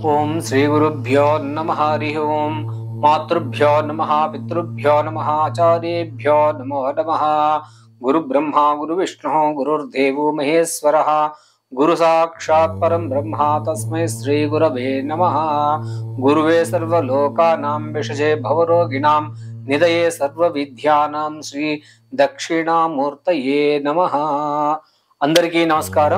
ఓం శ్రీ గురుభ్యో నమ హరి ఓం మాతృభ్యో నమ పితృభ్యో నమ ఆచార్యేభ్యో నమో నమ గురు బ్రహ్మ గురు విష్ణు గురుర్దేవో మహేశ్వర గురు సాక్షాత్ పరం బ్రహ్మ తస్మై శ్రీ గురవే నమ గురువే సర్వలోకానాం విషజే భవరోగిణాం నిదయే సర్వ విద్యానాం శ్రీ దక్షిణామూర్తయే నమ అందరికీ నమస్కారం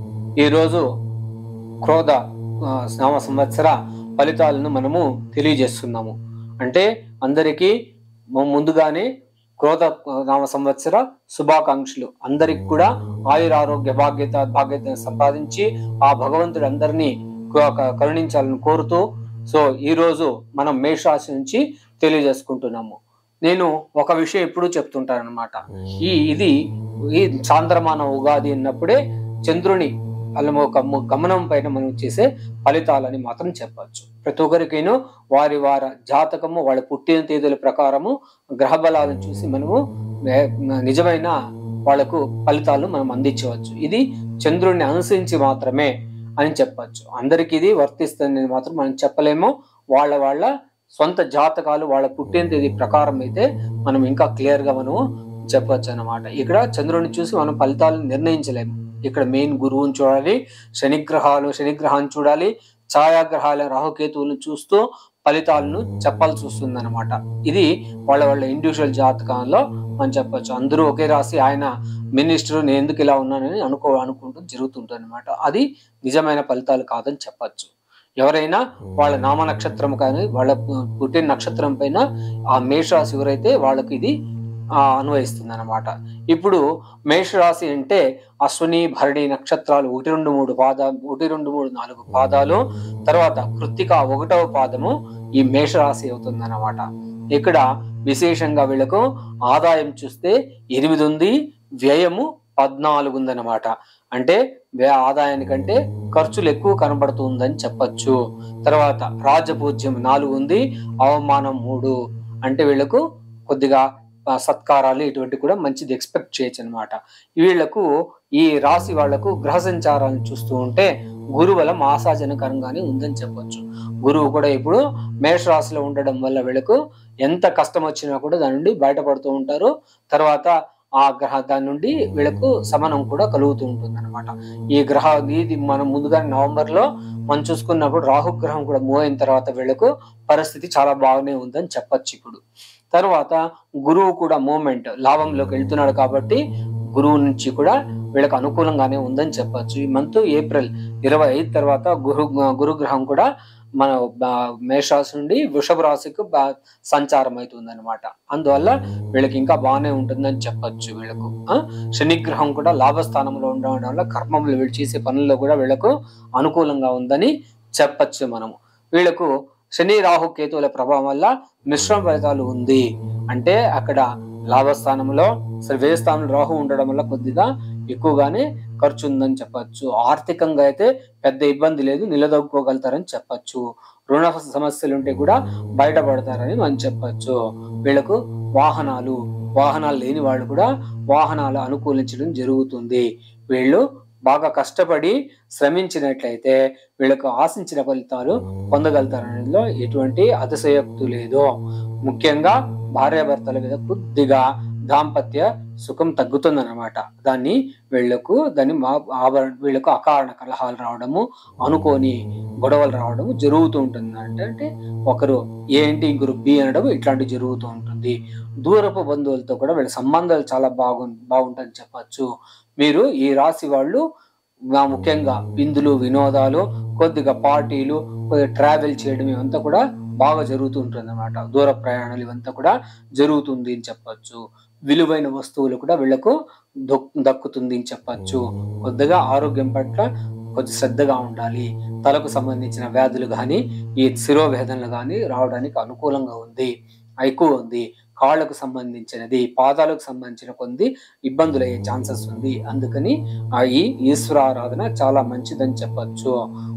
ఈరోజు క్రోధ ఆ, నామ సంవత్సర ఫలితాలను మనము తెలియజేస్తున్నాము అంటే అందరికీ ము- ముందుగానే క్రోధ ఆ, నామ సంవత్సర శుభాకాంక్షలు అందరికి కూడా ఆయుర ఆరోగ్య భాగ్యత భాగ్యత సంపాదించి ఆ భగవంతుడు అందరినీ క- క- కరుణించాలని కోరుతూ సో ఈ రోజు మనం మేషరాశి నుంచి తెలియజేసుకుంటున్నాము నేను ఒక విషయం ఎప్పుడూ చెప్తుంటాను అనమాట ఈ ఇది ఈ చాంద్రమాన ఉగాది అన్నప్పుడే చంద్రుని అలా ఒక ము- గమనం పైన మనం చేసే ఫలితాలని మాత్రం చెప్పచ్చు ప్రతి ఒక్కరికైనా వారి వారి జాతకము వాళ్ళ పుట్టిన తేదీల ప్రకారము గ్రహ బలాలను చూసి మనము ఏ- నిజమైన వాళ్ళకు ఫలితాలను మనం అందించవచ్చు ఇది చంద్రుడిని అనుసరించి మాత్రమే అని చెప్పచ్చు అందరికి ఇది వర్తిస్తుంది మాత్రం మనం చెప్పలేము వాళ్ళ వాళ్ళ సొంత జాతకాలు వాళ్ళ పుట్టిన తేదీ ప్రకారం అయితే మనం ఇంకా క్లియర్ గా మనము చెప్పొచ్చు అన్నమాట ఇక్కడ చంద్రుడిని చూసి మనం ఫలితాలను నిర్ణయించలేము ఇక్కడ మెయిన్ గురువుని చూడాలి శనిగ్రహాలు శనిగ్రహాన్ని చూడాలి ఛాయాగ్రహాల రాహుకేతువులను చూస్తూ ఫలితాలను చెప్పాల్సి వస్తుంది అనమాట ఇది వాళ్ళ వాళ్ళ ఇండివిజువల్ జాతకంలో మనం చెప్పొచ్చు అందరూ ఒకే రాసి ఆయన మినిస్టర్ నేను ఎందుకు ఇలా ఉన్నానని అనుకో అనుకుంటూ జరుగుతుంటుంది అనమాట అది నిజమైన ఫలితాలు కాదని చెప్పొచ్చు ఎవరైనా వాళ్ళ నామ నక్షత్రం కానీ వాళ్ళ పు- పుట్టిన నక్షత్రం పైన ఆ మేషరాశి ఎవరైతే వాళ్ళకి ఇది ఆ, అన్వయిస్తుంది అనమాట ఇప్పుడు మేషరాశి అంటే అశ్విని భరణి నక్షత్రాలు ఒకటి రెండు మూడు పాదాలు ఒకటి రెండు మూడు నాలుగు పాదాలు తర్వాత కృత్తిక ఒకటవ పాదము ఈ మేషరాశి అవుతుంది అనమాట ఇక్కడ విశేషంగా వీళ్ళకు ఆదాయం చూస్తే ఎనిమిది ఉంది వ్యయము పద్నాలుగు ఉందన్నమాట అంటే వ్యయ ఆదాయానికంటే ఖర్చులు ఎక్కువ కనబడుతుందని చెప్పచ్చు తర్వాత రాజపూజ్యం నాలుగు ఉంది అవమానం మూడు అంటే వీళ్ళకు కొద్దిగా ఆ, సత్కారాలు ఇటువంటి కూడా మంచిది ఎక్స్పెక్ట్ చేయొచ్చు అనమాట వీళ్లకు ఈ రాశి వాళ్లకు గ్రహ సంచారాలను చూస్తూ ఉంటే గురువల ఆశాజనకరంగానే ఉందని చెప్పొచ్చు గురువు కూడా ఇప్పుడు మేష రాశిలో ఉండడం వల్ల వీళ్ళకు ఎంత కష్టం వచ్చినా కూడా దాని నుండి బయటపడుతూ ఉంటారు తర్వాత ఆ గ్రహ దాని నుండి వీళ్ళకు సమనం కూడా కలుగుతూ ఉంటుంది అనమాట ఈ గ్రహ ఇది మనం ముందుగా నవంబర్ లో మనం చూసుకున్నప్పుడు రాహుగ్రహం కూడా మూవ్ అయిన తర్వాత వీళ్ళకు పరిస్థితి చాలా బాగానే ఉందని చెప్పొచ్చు ఇప్పుడు తర్వాత గురువు కూడా మూమెంట్ లాభంలోకి వెళ్తున్నాడు కాబట్టి గురువు నుంచి కూడా వీళ్ళకి అనుకూలంగానే ఉందని చెప్పొచ్చు ఈ మంత్ ఏప్రిల్ ఇరవై ఐదు తర్వాత గురు గురుగ్రహం కూడా మన బ- మేషరాశి నుండి వృషభ రాశికి బా- సంచారం అవుతుంది అనమాట అందువల్ల వీళ్ళకి ఇంకా బాగానే ఉంటుందని చెప్పొచ్చు వీళ్ళకు ఆ? శనిగ్రహం కూడా లాభస్థానంలో ఉండడం వల్ల కర్మములు వీళ్ళు చేసే పనుల్లో కూడా వీళ్ళకు అనుకూలంగా ఉందని చెప్పచ్చు మనము వీళ్ళకు శని రాహు కేతువుల ప్రభావం వల్ల మిశ్రమ ఫలితాలు ఉంది అంటే అక్కడ లాభస్థానంలో సరే వ్యయ స్థానంలో రాహు ఉండడం వల్ల కొద్దిగా ఎక్కువగానే ఖర్చు ఉందని చెప్పచ్చు ఆర్థికంగా అయితే పెద్ద ఇబ్బంది లేదు నిలదొక్కుకోగలుగుతారని చెప్పచ్చు రుణ సమస్యలు ఉంటే కూడా బయటపడతారని మనం చెప్పచ్చు వీళ్ళకు వాహనాలు వాహనాలు లేని వాళ్ళు కూడా వాహనాలు అనుకూలించడం జరుగుతుంది వీళ్ళు బాగా కష్టపడి శ్రమించినట్లయితే వీళ్ళకు ఆశించిన ఫలితాలు పొందగలుగుతారనేలో ఎటువంటి అతిశయోక్తి లేదు ముఖ్యంగా భార్యాభర్తల మీద కొద్దిగా దాంపత్య సుఖం తగ్గుతుందన్నమాట దాన్ని వీళ్ళకు దాన్ని మా- ఆభరణ వీళ్ళకు అకారణ కలహాలు రావడము అనుకోని గొడవలు రావడము జరుగుతూ ఉంటుంది అంటే అంటే ఒకరు ఏంటి ఇంకొకరు బి అనడం ఇట్లాంటివి జరుగుతూ ఉంటుంది దూరపు బంధువులతో కూడా వీళ్ళ సంబంధాలు చాలా బాగు బాగుంటుందని చెప్పచ్చు మీరు ఈ రాశి వాళ్ళు మా ముఖ్యంగా విందులు వినోదాలు కొద్దిగా పార్టీలు కొద్దిగా ట్రావెల్ చేయడం ఇవంతా కూడా బాగా జరుగుతూ ఉంటుంది అనమాట దూర ప్రయాణాలు ఇవంతా కూడా జరుగుతుంది అని చెప్పచ్చు విలువైన వస్తువులు కూడా వీళ్ళకు దొక్- దక్కుతుంది అని చెప్పచ్చు కొద్దిగా ఆరోగ్యం పట్ల కొద్ది శ్రద్ధగా ఉండాలి తలకు సంబంధించిన వ్యాధులు కానీ ఈ శిరోవేదనలు కానీ రావడానికి అనుకూలంగా ఉంది ఎక్కువ ఉంది కాళ్ళకు సంబంధించినది పాదాలకు సంబంధించిన కొన్ని ఇబ్బందులు అయ్యే ఛాన్సెస్ ఉంది అందుకని ఆ ఈ ఈశ్వర ఆరాధన చాలా మంచిదని చెప్పచ్చు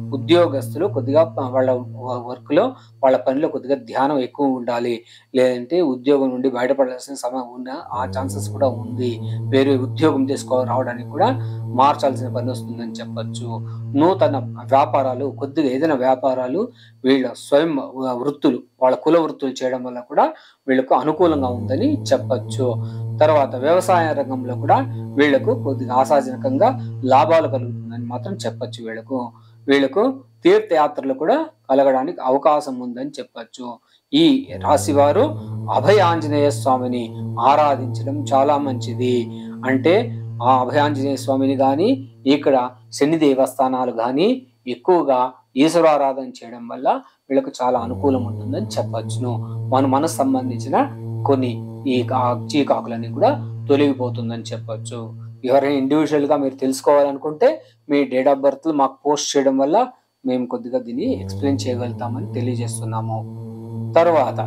ఉద్యోగస్తులు కొద్దిగా ప- వాళ్ళ వర్క్ లో వాళ్ళ పనిలో కొద్దిగా ధ్యానం ఎక్కువ ఉండాలి లేదంటే ఉద్యోగం నుండి బయటపడాల్సిన సమయం ఉన్న ఆ ఛాన్సెస్ కూడా ఉంది వేరే ఉద్యోగం చేసుకో రావడానికి కూడా మార్చాల్సిన పని వస్తుందని చెప్పొచ్చు నూతన వ్యాపారాలు కొద్దిగా ఏదైనా వ్యాపారాలు వీళ్ళ స్వయం వృత్తులు వాళ్ళ కుల వృత్తులు చేయడం వల్ల కూడా వీళ్ళకు అనుకూలంగా ఉందని చెప్పొచ్చు తర్వాత వ్యవసాయ రంగంలో కూడా వీళ్ళకు కొద్దిగా ఆశాజనకంగా లాభాలు కలుగుతుందని మాత్రం చెప్పొచ్చు వీళ్ళకు వీళ్ళకు తీర్థయాత్రలు కూడా కలగడానికి అవకాశం ఉందని చెప్పొచ్చు ఈ రాశి వారు అభయ ఆంజనేయ స్వామిని ఆరాధించడం చాలా మంచిది అంటే ఆ అభయాంజనేయ స్వామిని గాని ఇక్కడ శని దేవస్థానాలు గాని ఎక్కువగా ఈశ్వరారాధన చేయడం వల్ల వీళ్ళకు చాలా అనుకూలం ఉంటుందని చెప్పొచ్చును మన మనసు సంబంధించిన కొన్ని ఈ కా- చీకాకులన్నీ కూడా తొలగిపోతుందని చెప్పొచ్చు ఎవరైనా ఇండివిజువల్ గా మీరు తెలుసుకోవాలనుకుంటే మీ డేట్ ఆఫ్ బర్త్ మాకు పోస్ట్ చేయడం వల్ల మేము కొద్దిగా దీన్ని ఎక్స్ప్లెయిన్ చేయగలుగుతామని తెలియజేస్తున్నాము తర్వాత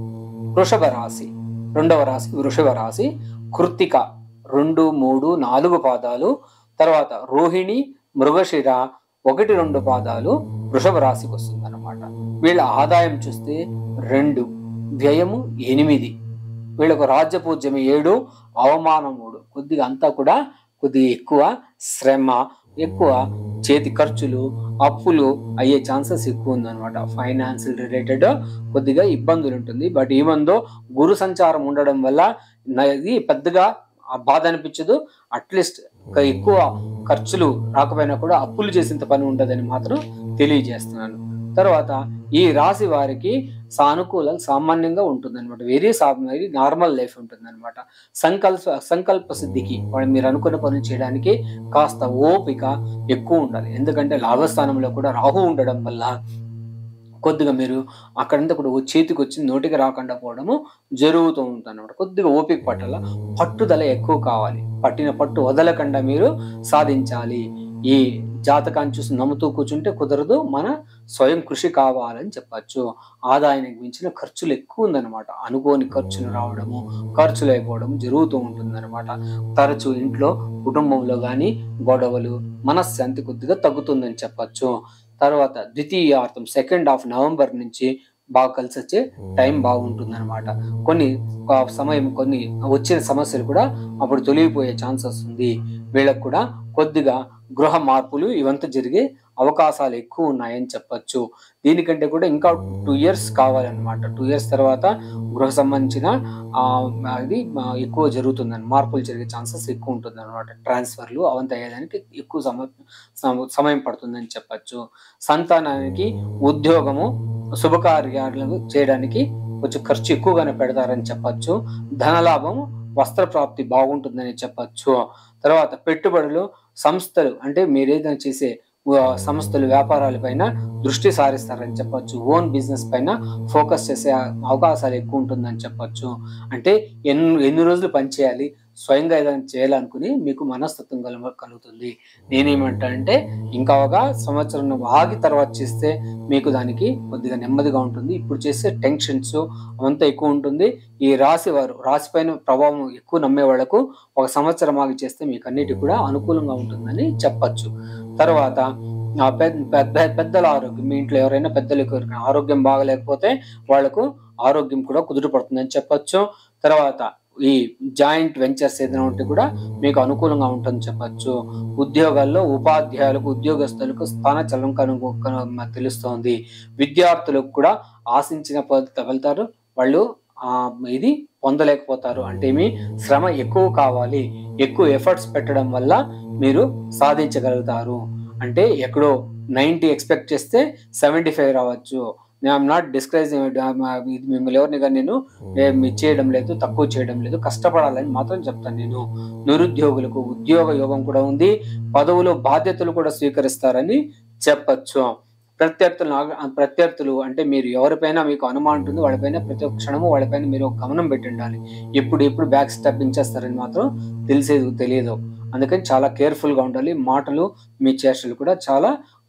వృషభ రాశి రెండవ రాశి వృషభ రాశి కృత్తిక రెండు మూడు నాలుగు పాదాలు తర్వాత రోహిణి మృగశిర ఒకటి రెండు పాదాలు వృషభ రాశికి వస్తుంది అనమాట వీళ్ళ ఆదాయం చూస్తే రెండు వ్యయము ఎనిమిది వీళ్ళకు రాజ్యపూజ్యం ఏడు అవమానం మూడు కొద్దిగా అంతా కూడా కొద్దిగా ఎక్కువ శ్రమ ఎక్కువ చేతి ఖర్చులు అప్పులు అయ్యే ఛాన్సెస్ ఎక్కువ ఉందన్నమాట ఫైనాన్షియల్ రిలేటెడ్ కొద్దిగా ఇబ్బందులు ఉంటుంది బట్ ఈవెందో గురు సంచారం ఉండడం వల్ల నా- ఇది పెద్దగా ఆ బాధ అనిపించదు అట్లీస్ట్ ఎక్కువ ఖర్చులు రాకపోయినా కూడా అప్పులు చేసేంత పని ఉండదని మాత్రం తెలియజేస్తున్నాను తర్వాత ఈ రాశి వారికి సానుకూలం సామాన్యంగా ఉంటుంది అనమాట వెరీ వెరీ నార్మల్ లైఫ్ ఉంటుంది అనమాట సంకల్ప సంకల్ప సిద్ధికి వాళ్ళు మీరు అనుకున్న పనులు చేయడానికి కాస్త ఓపిక ఎక్కువ ఉండాలి ఎందుకంటే లాభస్థానంలో కూడా రాహు ఉండడం వల్ల కొద్దిగా మీరు అక్కడంతా కూడా ఓ చేతికి వచ్చి నోటికి రాకుండా పోవడము జరుగుతూ ఉంటుంది అనమాట కొద్దిగా ఓపిక పట్టాల పట్టుదల ఎక్కువ కావాలి పట్టిన పట్టు వదలకుండా మీరు సాధించాలి ఈ జాతకాన్ని చూసి నమ్ముతూ కూర్చుంటే కుదరదు మన స్వయం కృషి కావాలని చెప్పచ్చు ఆదాయానికి మించిన ఖర్చులు ఎక్కువ ఉందన్నమాట అనుకోని ఖర్చులు రావడము ఖర్చులు అయిపోవడం జరుగుతూ ఉంటుందన్నమాట తరచూ ఇంట్లో కుటుంబంలో కానీ గొడవలు మనశ్శాంతి కొద్దిగా తగ్గుతుందని చెప్పచ్చు తర్వాత ద్వితీయార్థం సెకండ్ హాఫ్ నవంబర్ నుంచి బాగా కలిసి వచ్చే టైం బాగుంటుంది అనమాట కొన్ని ఆ సమయం కొన్ని వచ్చిన సమస్యలు కూడా అప్పుడు తొలగిపోయే ఛాన్సెస్ ఉంది వీళ్ళకు కూడా కొద్దిగా గృహ మార్పులు ఇవంతా జరిగే అవకాశాలు ఎక్కువ ఉన్నాయని చెప్పొచ్చు దీనికంటే కూడా ఇంకా టూ ఇయర్స్ కావాలన్నమాట టూ ఇయర్స్ తర్వాత గృహ సంబంధించిన ఆ, అది ఆ, ఎక్కువ జరుగుతుందని మార్పులు జరిగే ఛాన్సెస్ ఎక్కువ ఉంటుంది అనమాట ట్రాన్స్ఫర్లు అవంతా అయ్యేదానికి ఎక్కువ సమ సమ- సమయం పడుతుందని చెప్పొచ్చు సంతానానికి ఉద్యోగము శుభకార్యాలు చేయడానికి కొంచెం ఖర్చు ఎక్కువగానే పెడతారని చెప్పొచ్చు ధనలాభం వస్త్ర ప్రాప్తి బాగుంటుందని చెప్పొచ్చు తర్వాత పెట్టుబడులు సంస్థలు అంటే మీరు ఏదైనా చేసే ఆ, సంస్థలు వ్యాపారాల పైన దృష్టి సారిస్తారని చెప్పొచ్చు ఓన్ బిజినెస్ పైన ఫోకస్ చేసే అవకాశాలు ఎక్కువ ఉంటుందని చెప్పొచ్చు అంటే ఎన్ని ఎన్ని రోజులు పనిచేయాలి స్వయంగా ఏదైనా చేయాలనుకుని మీకు మనస్తత్వం కలుగు కలుగుతుంది నేనేమంటానంటే ఇంకా ఒక సంవత్సరం ఆగి తర్వాత చేస్తే మీకు దానికి కొద్దిగా నెమ్మదిగా ఉంటుంది ఇప్పుడు చేసే టెన్షన్స్ అవంతా ఎక్కువ ఉంటుంది ఈ రాశి వారు రాశి పైన ప్రభావం ఎక్కువ నమ్మే వాళ్ళకు ఒక సంవత్సరం ఆగి చేస్తే మీకు అన్నిటి కూడా అనుకూలంగా ఉంటుందని చెప్పచ్చు తర్వాత ఆ పెద్ద పెద్ద పెద్దల ఆరోగ్యం మీ ఇంట్లో ఎవరైనా పెద్దలకు ఎవరికైనా ఆరోగ్యం బాగలేకపోతే వాళ్ళకు ఆరోగ్యం కూడా కుదుటపడుతుందని చెప్పొచ్చు తర్వాత ఈ జాయింట్ వెంచర్స్ ఏదైనా ఉంటే కూడా మీకు అనుకూలంగా ఉంటుందని చెప్పొచ్చు ఉద్యోగాల్లో ఉపాధ్యాయులకు ఉద్యోగస్తులకు స్థానచలనం కనుగొ కను- తెలుస్తోంది విద్యార్థులకు కూడా ఆశించిన ఫలిత- ఫలితాలు వాళ్ళు ఆ ఇది పొందలేకపోతారు అంటే మీ శ్రమ ఎక్కువ కావాలి ఎక్కువ ఎఫర్ట్స్ పెట్టడం వల్ల మీరు సాధించగలుగుతారు అంటే ఎక్కడో నైంటీ ఎక్స్పెక్ట్ చేస్తే సెవెంటీ ఫైవ్ రావచ్చు ఐఎమ్ నాట్ డిస్కరేజ్ ఇది మిమ్మల్ని ఎవరిని కానీ నేను ఏమి చేయడం లేదు తక్కువ చేయడం లేదు కష్టపడాలని మాత్రం చెప్తాను నేను నిరుద్యోగులకు ఉద్యోగ యోగం కూడా ఉంది పదవులు బాధ్యతలు కూడా స్వీకరిస్తారని చెప్పచ్చు ప్రత్యర్థులు ప్రత్యర్థులు అంటే మీరు ఎవరిపైన మీకు అనుమానం ఉంటుంది వాళ్ళపైన ప్రతి ఒక్క క్షణము వాళ్ళపైన మీరు ఒక గమనం పెట్టి ఉండాలి ఎప్పుడు ఎప్పుడు బ్యాక్ స్టెప్ ఇచ్చేస్తారని మాత్రం తెలిసేది తెలియదు అందుకని చాలా కేర్ఫుల్ గా ఉండాలి మాటలు మీ చేష్టలు కూడా చాలా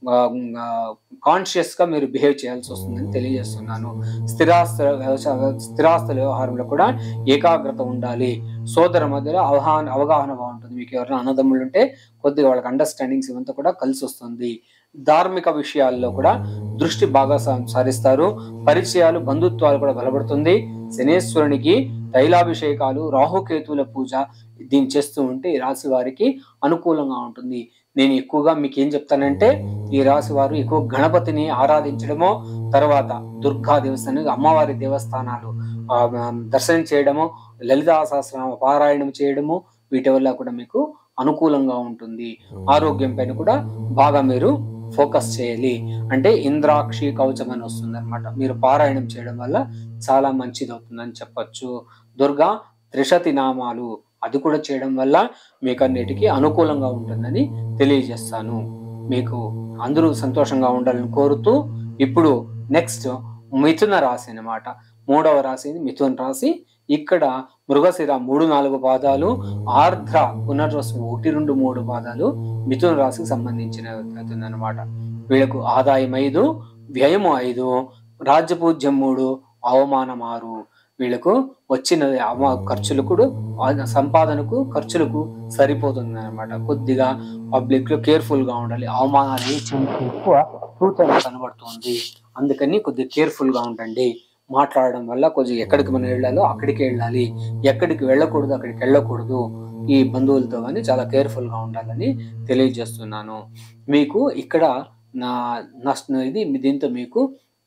కాన్షియస్ గా మీరు బిహేవ్ చేయాల్సి వస్తుందని తెలియజేస్తున్నాను స్థిరాస్త వ్యవసాయ స్థిరాస్తుల వ్యవహారంలో కూడా ఏకాగ్రత ఉండాలి సోదర మధ్యలో అవగాహన అవగాహన బాగుంటుంది మీకు ఎవరైనా అన్నదమ్ములు ఉంటే కొద్దిగా వాళ్ళకి అండర్స్టాండింగ్స్ ఇవంతా కూడా కలిసి వస్తుంది ధార్మిక విషయాల్లో కూడా దృష్టి బాగా సా- సారిస్తారు పరిచయాలు బంధుత్వాలు కూడా బలపడుతుంది శనేశ్వరునికి తైలాభిషేకాలు రాహుకేతువుల పూజ దీన్ని చేస్తూ ఉంటే ఈ రాశి వారికి అనుకూలంగా ఉంటుంది నేను ఎక్కువగా మీకు ఏం చెప్తానంటే ఈ రాశి వారు ఎక్కువ గణపతిని ఆరాధించడమో తర్వాత దుర్గా దేవస్థానం అమ్మవారి దేవస్థానాలు ఆ, ఆ, దర్శనం చేయడము లలితా సహస్రనామ పారాయణం చేయడము వీటి వల్ల కూడా మీకు అనుకూలంగా ఉంటుంది ఆరోగ్యం పైన కూడా బాగా మీరు ఫోకస్ చేయాలి అంటే ఇంద్రాక్షి కవచం అని వస్తుంది అనమాట మీరు పారాయణం చేయడం వల్ల చాలా మంచిది అవుతుందని చెప్పొచ్చు దుర్గా త్రిశతి నామాలు అది కూడా చేయడం వల్ల మీకు అన్నిటికీ అనుకూలంగా ఉంటుందని తెలియజేస్తాను మీకు అందరూ సంతోషంగా ఉండాలని కోరుతూ ఇప్పుడు నెక్స్ట్ మిథున రాశి అన్నమాట మూడవ రాశి మిథున రాశి ఇక్కడ మృగశిర మూడు నాలుగు పాదాలు ఆర్ద్ర పునర్వసు ఒకటి రెండు మూడు పాదాలు మిథున రాశికి సంబంధించిన అనమాట వీళ్ళకు ఆదాయం ఐదు వ్యయము ఐదు రాజ్యపూజ్యం మూడు అవమానం ఆరు వీళ్ళకు వచ్చిన అవ ఖర్చులకు ఆ సంపాదనకు ఖర్చులకు సరిపోతుంది అనమాట కొద్దిగా పబ్లిక్ లో కేర్ఫుల్ గా ఉండాలి అవమానాలు ఏ చిన్నకు ఎక్కువ సూచన కనబడుతుంది అందుకని కొద్దిగా కేర్ఫుల్ గా ఉండండి మాట్లాడడం వల్ల కొంచెం ఎక్కడికి మనం వెళ్ళాలో అక్కడికి వెళ్ళాలి ఎక్కడికి వెళ్ళకూడదు అక్కడికి వెళ్ళకూడదు ఈ బంధువులతో కానీ చాలా కేర్ఫుల్ గా ఉండాలని తెలియజేస్తున్నాను మీకు ఇక్కడ నా నష్ట ఇది దీంతో మీకు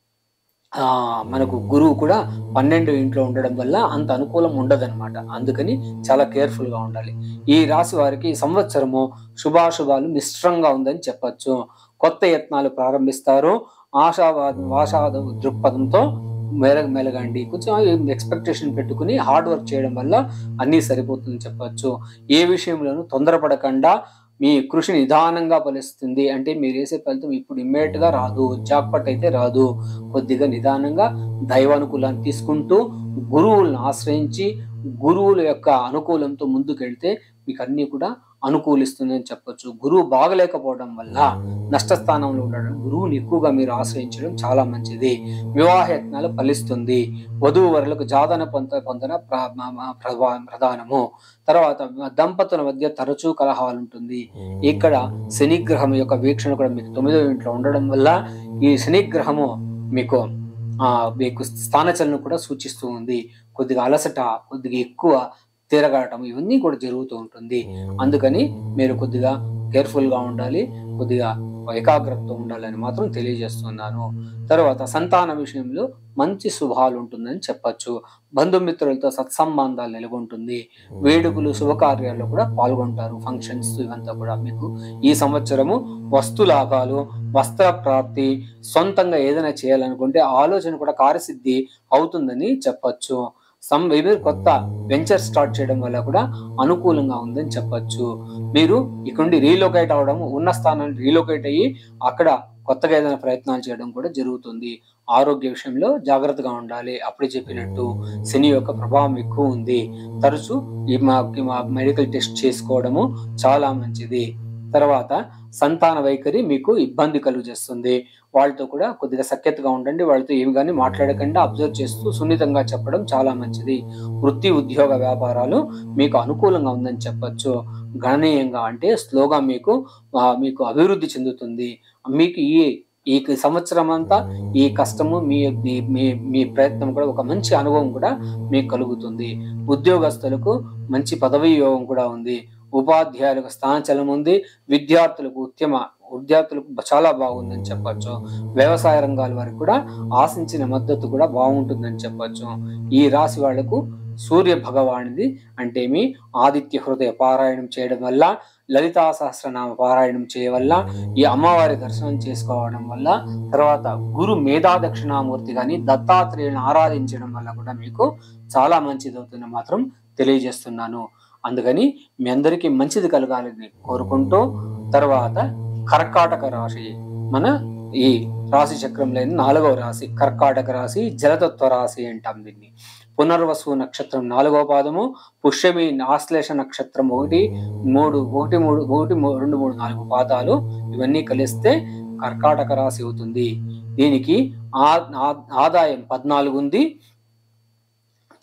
ఆ మనకు గురువు కూడా పన్నెండు ఇంట్లో ఉండడం వల్ల అంత అనుకూలం ఉండదన్నమాట అందుకని చాలా కేర్ఫుల్ గా ఉండాలి ఈ రాశి వారికి ఈ సంవత్సరము శుభాశుభాలు మిశ్రంగా ఉందని చెప్పొచ్చు కొత్త యత్నాలు ప్రారంభిస్తారు ఆశావాద ఆశావాద దృక్పథంతో మెలగ మెలగండి కొంచెం ఎక్స్పెక్టేషన్ పెట్టుకుని హార్డ్ వర్క్ చేయడం వల్ల అన్నీ సరిపోతుందని చెప్పొచ్చు ఏ విషయంలోనూ తొందరపడకుండా మీ కృషి నిదానంగా ఫలిస్తుంది అంటే మీరు వేసే ఫలితం ఇప్పుడు ఇమ్మీడియట్ గా రాదు జాక్పట్ అయితే రాదు కొద్దిగా నిదానంగా దైవానుకూలాన్ని తీసుకుంటూ గురువులను ఆశ్రయించి గురువుల యొక్క అనుకూలంతో ముందుకెళ్తే మీకు అన్ని కూడా అనుకూలిస్తుందని చెప్పొచ్చు గురువు బాగలేకపోవడం వల్ల నష్టస్థానంలో ఉండడం గురువుని ఎక్కువగా మీరు ఆశ్రయించడం చాలా మంచిది వివాహయత్నాలు ఫలిస్తుంది వధువు వరులకు జాతన పొంద పొందన ప్ర- మ- మ- ప్రధా- ప్రధానము తర్వాత దంపతుల మధ్య తరచూ కలహాలు ఉంటుంది ఇక్కడ శనిగ్రహం యొక్క వీక్షణ కూడా మీకు తొమ్మిదో ఇంట్లో ఉండడం వల్ల ఈ శనిగ్రహము మీకు ఆ మీకు స్థానచలనం కూడా సూచిస్తూ ఉంది కొద్దిగా అలసట కొద్దిగా ఎక్కువ తిరగటం ఇవన్నీ కూడా జరుగుతూ ఉంటుంది అందుకని మీరు కొద్దిగా కేర్ఫుల్ గా ఉండాలి కొద్దిగా ఏకాగ్రతతో ఉండాలని మాత్రం తెలియజేస్తున్నాను తర్వాత సంతాన విషయంలో మంచి శుభాలు ఉంటుందని చెప్పచ్చు బంధుమిత్రులతో సత్సంబంధాలు నెలకొంటుంది వేడుకలు శుభకార్యాల్లో కూడా పాల్గొంటారు ఫంక్షన్స్ ఇవంతా కూడా మీకు ఈ సంవత్సరము వస్తు లాభాలు వస్త్ర ప్రాప్తి సొంతంగా ఏదైనా చేయాలనుకుంటే ఆలోచన కూడా కార్యసిద్ధి అవుతుందని చెప్పచ్చు సమ్ మీరు కొత్త వెంచర్ స్టార్ట్ చేయడం వల్ల కూడా అనుకూలంగా ఉందని చెప్పొచ్చు మీరు ఇక్కడ నుండి రీలొకేట్ అవడం ఉన్న స్థానాన్ని రీలొకేట్ అయ్యి అక్కడ కొత్తగా ఏదైనా ప్రయత్నాలు చేయడం కూడా జరుగుతుంది ఆరోగ్య విషయంలో జాగ్రత్తగా ఉండాలి అప్పుడు చెప్పినట్టు శని యొక్క ప్రభావం ఎక్కువ ఉంది తరచు ఈ మా మా మెడికల్ టెస్ట్ చేసుకోవడము చాలా మంచిది తర్వాత సంతాన వైఖరి మీకు ఇబ్బంది కలుగు చేస్తుంది వాళ్ళతో కూడా కొద్దిగా సఖ్యతగా ఉండండి వాళ్ళతో ఏమి కానీ మాట్లాడకుండా అబ్జర్వ్ చేస్తూ సున్నితంగా చెప్పడం చాలా మంచిది వృత్తి ఉద్యోగ వ్యాపారాలు మీకు అనుకూలంగా ఉందని చెప్పొచ్చు గణనీయంగా అంటే స్లోగా మీకు ఆ, మీకు అభివృద్ధి చెందుతుంది మీకు ఈ ఈ సంవత్సరం అంతా ఈ కష్టము మీ మీ- మీ మీ ప్రయత్నం కూడా ఒక మంచి అనుభవం కూడా మీకు కలుగుతుంది ఉద్యోగస్తులకు మంచి పదవీ యోగం కూడా ఉంది ఉపాధ్యాయులకు స్థానచలం ఉంది విద్యార్థులకు ఉద్యమ విద్యార్థులకు చాలా బాగుందని చెప్పొచ్చు వ్యవసాయ రంగాల వారికి కూడా ఆశించిన మద్దతు కూడా బాగుంటుందని చెప్పొచ్చు ఈ రాశి వాళ్లకు సూర్య భగవానిది అంటే మీ ఆదిత్య హృదయ పారాయణం చేయడం వల్ల లలితా సహస్రనామ పారాయణం చేయవల్ల ఈ అమ్మవారి దర్శనం చేసుకోవడం వల్ల తర్వాత గురు మేధా దక్షిణామూర్తి గాని దత్తాత్రేయుని ఆరాధించడం వల్ల కూడా మీకు చాలా మంచిది అవుతుంది మాత్రం తెలియజేస్తున్నాను అందుకని మీ అందరికీ మంచిది కలగాలని కోరుకుంటూ తర్వాత కర్కాటక రాశి మన ఈ రాశి చక్రంలో నాలుగవ రాశి కర్కాటక రాశి జలతత్వ రాశి అంటాం దీన్ని పునర్వసు నక్షత్రం నాలుగవ పాదము పుష్యమి ఆశ్లేష నక్షత్రం ఒకటి మూడు ఒకటి మూడు ఒకటి మూ- రెండు మూడు నాలుగు పాదాలు ఇవన్నీ కలిస్తే కర్కాటక రాశి అవుతుంది దీనికి ఆ- ఆ- ఆదాయం పద్నాలుగు ఉంది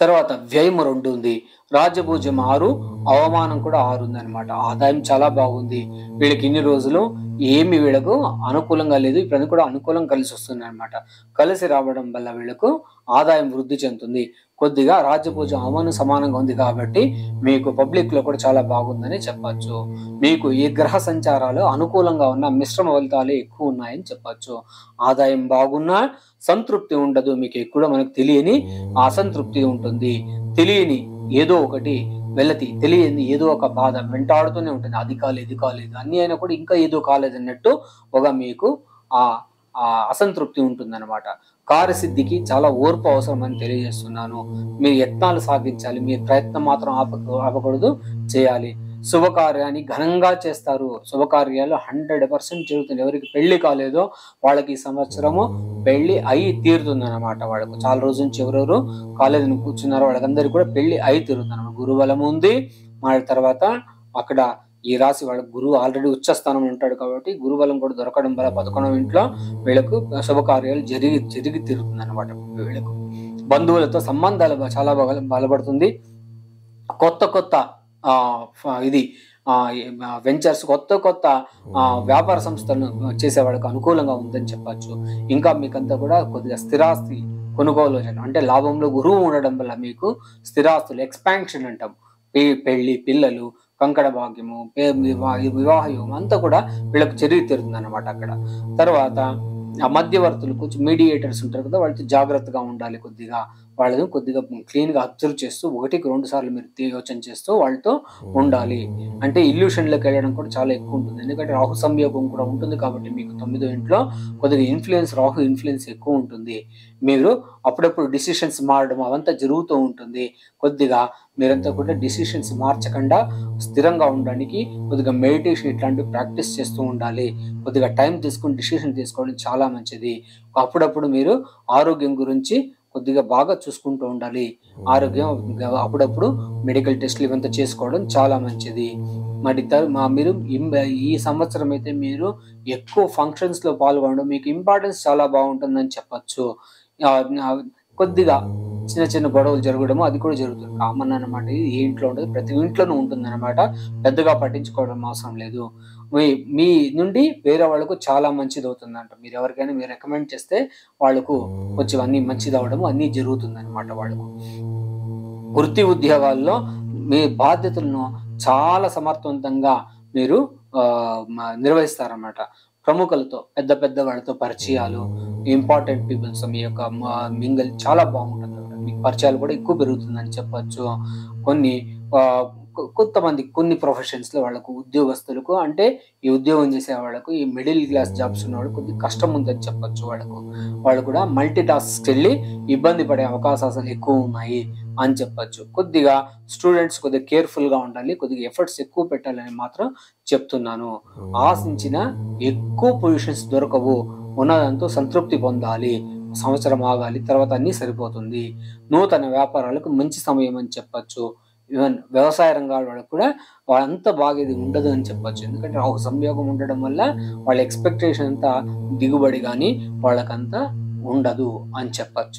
తర్వాత వ్యయం రెండు ఉంది రాజ్యభూజ్యం ఆరు అవమానం కూడా ఆరు ఉంది అనమాట ఆదాయం చాలా బాగుంది వీళ్ళకి ఇన్ని రోజులు ఏమి వీళ్ళకు అనుకూలంగా లేదు ఇప్పుడు కూడా అనుకూలం కలిసి వస్తుంది అనమాట కలిసి రావడం వల్ల వీళ్ళకు ఆదాయం వృద్ధి చెందుతుంది కొద్దిగా రాజ్యపూజ అవమానం సమానంగా ఉంది కాబట్టి మీకు పబ్లిక్ లో కూడా చాలా బాగుందని చెప్పొచ్చు మీకు ఈ గ్రహ సంచారాలు అనుకూలంగా ఉన్న మిశ్రమ ఫలితాలు ఎక్కువ ఉన్నాయని చెప్పొచ్చు ఆదాయం బాగున్నా సంతృప్తి ఉండదు మీకు ఎక్కువ మనకు తెలియని అసంతృప్తి ఉంటుంది తెలియని ఏదో ఒకటి వెల్లతి తెలియని ఏదో ఒక బాధ వెంటాడుతూనే ఉంటుంది అది కాలేదు ఇది కాలేదు అన్ని అయినా కూడా ఇంకా ఏదో కాలేదు అన్నట్టు ఒక మీకు ఆ ఆ అసంతృప్తి ఉంటుందన్నమాట కార్యసిద్ధికి చాలా ఓర్పు అవసరం అని తెలియజేస్తున్నాను మీరు యత్నాలు సాగించాలి మీ ప్రయత్నం మాత్రం ఆపక ఆపకూడదు చేయాలి శుభకార్యాన్ని ఘనంగా చేస్తారు శుభకార్యాలు హండ్రెడ్ పర్సెంట్ జరుగుతుంది ఎవరికి పెళ్లి కాలేదో వాళ్ళకి ఈ సంవత్సరము పెళ్లి అయి తీరుతుంది అనమాట వాళ్ళకు చాలా రోజుల నుంచి ఎవరెవరు కాలేజీని కూర్చున్నారో వాళ్ళకందరికీ కూడా పెళ్లి అయి తీరుతుంది అనమాట గురుబలం ఉంది మన తర్వాత అక్కడ ఈ రాశి వాళ్ళ గురువు ఆల్రెడీ ఉచ్చస్థానం ఉంటాడు కాబట్టి గురుబలం కూడా దొరకడం వల్ల పదకొండవ ఇంట్లో వీళ్ళకు శుభకార్యాలు జరిగి జరిగి తీరుతుంది అనమాట వీళ్ళకు బంధువులతో సంబంధాలు బా- చాలా బాగా బలపడుతుంది కొత్త కొత్త ఆ, ఫ- ఇది వెంచర్స్ కొత్త కొత్త ఆ, వ్యాపార సంస్థలను చేసేవాళ్ళకి అనుకూలంగా ఉందని చెప్పచ్చు ఇంకా మీకంతా కూడా కొద్దిగా స్థిరాస్తి కొనుగోలు చేయడం అంటే లాభంలో గురువు ఉండడం వల్ల మీకు స్థిరాస్తులు ఎక్స్పాన్షన్ అంటాం పె- పెళ్లి పిల్లలు కంకణ భాగ్యము పే- వివా- వివాహ యోగం అంతా కూడా వీళ్ళకి జరిగి తీరుతుంది అనమాట అక్కడ తర్వాత ఆ మధ్యవర్తులు కొంచెం మీడియేటర్స్ ఉంటారు కదా వాళ్ళతో జాగ్రత్తగా ఉండాలి కొద్దిగా వాళ్ళని కొద్దిగా క్లీన్ గా అబ్జర్వ్ చేస్తూ ఒకటికి రెండు సార్లు మీరు తీ- యోచన చేస్తూ వాళ్ళతో ఉండాలి అంటే ఇల్యూషన్లోకి వెళ్ళడం కూడా చాలా ఎక్కువ ఉంటుంది ఎందుకంటే రాహు సంయోగం కూడా ఉంటుంది కాబట్టి మీకు తొమ్మిదో ఇంట్లో కొద్దిగా ఇన్ఫ్లుయెన్స్ రాహు ఇన్ఫ్లుయెన్స్ ఎక్కువ ఉంటుంది మీరు అప్పుడప్పుడు డిసిషన్స్ మారడం అవంతా జరుగుతూ ఉంటుంది కొద్దిగా మీరంతా కూడా డిసిషన్స్ మార్చకుండా స్థిరంగా ఉండడానికి కొద్దిగా మెడిటేషన్ ఇట్లాంటివి ప్రాక్టీస్ చేస్తూ ఉండాలి కొద్దిగా టైం తీసుకుని డిసిషన్ తీసుకోవడం చాలా మంచిది అప్పుడప్పుడు మీరు ఆరోగ్యం గురించి కొద్దిగా బాగా చూసుకుంటూ ఉండాలి ఆరోగ్యం అప్పుడప్పుడు మెడికల్ టెస్ట్లు ఇవంతా చేసుకోవడం చాలా మంచిది మరి త- మా మీరు ఇం- ఈ సంవత్సరం అయితే మీరు ఎక్కువ ఫంక్షన్స్ లో పాల్గొనడం మీకు ఇంపార్టెన్స్ చాలా బాగుంటుందని చెప్పొచ్చు ఆ, ఆ, కొద్దిగా చిన్న చిన్న గొడవలు జరగడము అది కూడా జరుగుతుంది కామన్ అన్నమాట ఇది ఏ ఇంట్లో ఉంటుంది ప్రతి ఇంట్లోనూ ఉంటుంది అనమాట పెద్దగా పట్టించుకోవడం అవసరం లేదు మీ మీ నుండి వేరే వాళ్ళకు చాలా మంచిది అవుతుంది అంట మీరు ఎవరికైనా మీరు రికమెండ్ చేస్తే వాళ్ళకు కొంచెం అన్ని మంచిది అవడము అన్ని జరుగుతుంది అనమాట వాళ్ళకు వృత్తి ఉద్యోగాల్లో మీ బాధ్యతలను చాలా సమర్థవంతంగా మీరు ఆ, మ- నిర్వహిస్తారన్నమాట ప్రముఖులతో పెద్ద పెద్ద వాళ్ళతో పరిచయాలు ఇంపార్టెంట్ పీపుల్స్ మీ యొక్క మ- మింగల్ చాలా బాగుంటుంది అన్నమాట. మీకు పరిచయాలు కూడా ఎక్కువ పెరుగుతుందని చెప్పొచ్చు కొన్ని ఆ, కొ- కొంతమంది కొన్ని ప్రొఫెషన్స్ లో వాళ్ళకు ఉద్యోగస్తులకు అంటే ఈ ఉద్యోగం చేసే వాళ్ళకు ఈ మిడిల్ క్లాస్ జాబ్స్ ఉన్న వాళ్ళకు కొద్దిగా కష్టం ఉందని చెప్పొచ్చు వాళ్ళకు వాళ్ళు కూడా మల్టీ టాస్క్ వెళ్ళి ఇబ్బంది పడే అవకాశాలు ఎక్కువ ఉన్నాయి అని చెప్పొచ్చు కొద్దిగా స్టూడెంట్స్ కొద్దిగా కేర్ఫుల్ గా ఉండాలి కొద్దిగా ఎఫర్ట్స్ ఎక్కువ పెట్టాలని మాత్రం చెప్తున్నాను ఆశించిన ఎక్కువ పొజిషన్స్ దొరకవు ఉన్నదంతో సంతృప్తి పొందాలి సంవత్సరం ఆగాలి తర్వాత అన్నీ సరిపోతుంది నూతన వ్యాపారాలకు మంచి సమయం అని చెప్పొచ్చు ఈవెన్ వ్యవసాయ రంగాల వాళ్ళకు కూడా వాళ్ళంతా బాగా ఇది ఉండదు అని చెప్పొచ్చు ఎందుకంటే ఒక సంయోగం ఉండడం వల్ల వాళ్ళ ఎక్స్పెక్టేషన్ అంతా దిగుబడి కానీ వాళ్ళకంతా ఉండదు అని చెప్పొచ్చు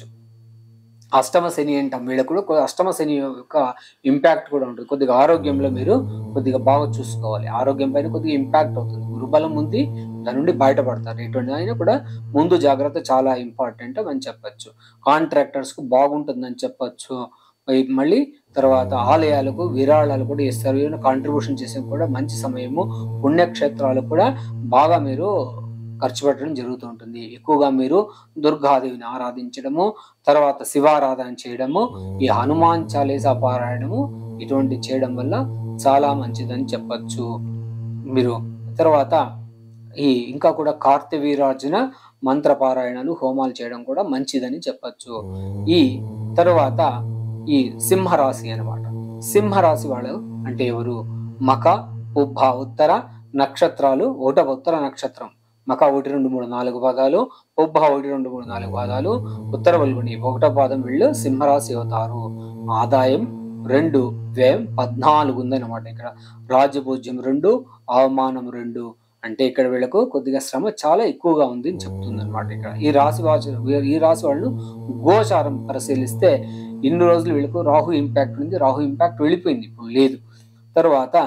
అష్టమ శని అంటాం వీళ్ళకు కూడా కొ- అష్టమ శని యొక్క ఇంపాక్ట్ కూడా ఉంటుంది కొద్దిగా ఆరోగ్యంలో మీరు కొద్దిగా బాగా చూసుకోవాలి ఆరోగ్యం పైన కొద్దిగా ఇంపాక్ట్ అవుతుంది గురుబలం ఉంది దాని నుండి బయటపడతారు ఎటువంటి అయినా కూడా ముందు జాగ్రత్త చాలా ఇంపార్టెంట్ అని చెప్పొచ్చు కాంట్రాక్టర్స్ కు బాగుంటుందని చెప్పొచ్చు ఈ- మళ్ళీ తర్వాత ఆలయాలకు విరాళాలు కూడా ఇస్తారు ఏమైనా కాంట్రిబ్యూషన్ చేసే కూడా మంచి సమయము పుణ్యక్షేత్రాలకు కూడా బాగా మీరు ఖర్చు పెట్టడం జరుగుతూ ఉంటుంది ఎక్కువగా మీరు దుర్గాదేవిని ఆరాధించడము తర్వాత శివారాధన చేయడము ఈ హనుమాన్ చాలీసా పారాయణము ఇటువంటి చేయడం వల్ల చాలా మంచిదని చెప్పొచ్చు మీరు తర్వాత ఈ ఇంకా కూడా కార్తవీరార్జున మంత్ర పారాయణలు హోమాలు చేయడం కూడా మంచిదని చెప్పొచ్చు ఈ తరువాత ఈ సింహరాశి అన్నమాట సింహరాశి వాళ్ళు అంటే ఎవరు మక ఉబ్బ ఉత్తర నక్షత్రాలు ఒకటవ ఉత్తర నక్షత్రం మక ఒకటి రెండు మూడు నాలుగు పాదాలు ఉబ్బ ఒకటి రెండు మూడు నాలుగు పాదాలు ఉత్తర వల్గుని ఒకటో పాదం వీళ్ళు సింహరాశి అవుతారు ఆదాయం రెండు వ్యయం పద్నాలుగు ఉందన్నమాట ఇక్కడ రాజభోజ్యం రెండు అవమానం రెండు అంటే ఇక్కడ వీళ్ళకు కొద్దిగా శ్రమ చాలా ఎక్కువగా ఉంది అని చెప్తుంది అనమాట ఇక్కడ ఈ రాశి వాచ ఈ రాశి వాళ్ళు గోచారం పరిశీలిస్తే ఇన్ని రోజులు వీళ్ళకు రాహు ఇంపాక్ట్ ఉంది రాహు ఇంపాక్ట్ వెళ్ళిపోయింది ఇప్పుడు లేదు తర్వాత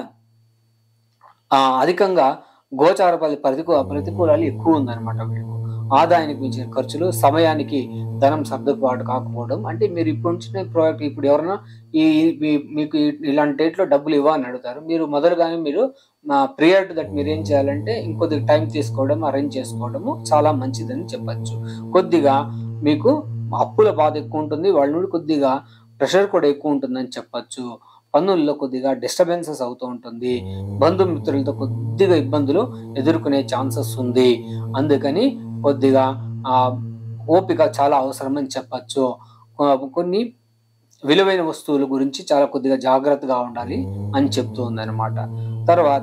ఆ, అధికంగా గోచార ఫలి ప్రతికూ ప్రతికూలాలు ఎక్కువ ఉందన్నమాట వీళ్ళకు ఆదాయానికి మించిన ఖర్చులు సమయానికి ధనం సర్దుబాటు కాకపోవడం అంటే మీరు ఇప్పుడు ఉంచిన ప్రాజెక్ట్ ఇప్పుడు ఎవరైనా ఈ ఈ- మీకు ఈ- ఇలాంటి డేట్లో డబ్బులు ఇవ్వని అడుగుతారు మీరు మొదలుగానే మీరు ప్రియర్ టు దట్ మీరు ఏం చేయాలంటే ఇంకొద్దిగా టైం తీసుకోవడం అరేంజ్ చేసుకోవడము చాలా మంచిదని చెప్పచ్చు కొద్దిగా మీకు అప్పుల బాధ ఎక్కువ ఉంటుంది వాళ్ళ నుండి కొద్దిగా ప్రెషర్ కూడా ఎక్కువ ఉంటుందని చెప్పచ్చు పనుల్లో కొద్దిగా డిస్టర్బెన్సెస్ అవుతూ ఉంటుంది బంధుమిత్రులతో కొద్దిగా ఇబ్బందులు ఎదుర్కొనే ఛాన్సెస్ ఉంది అందుకని కొద్దిగా ఆ ఓపిక చాలా అవసరమని చెప్పచ్చు కొ- కొన్ని విలువైన వస్తువుల గురించి చాలా కొద్దిగా జాగ్రత్తగా ఉండాలి అని చెప్తూ ఉందన్నమాట తర్వాత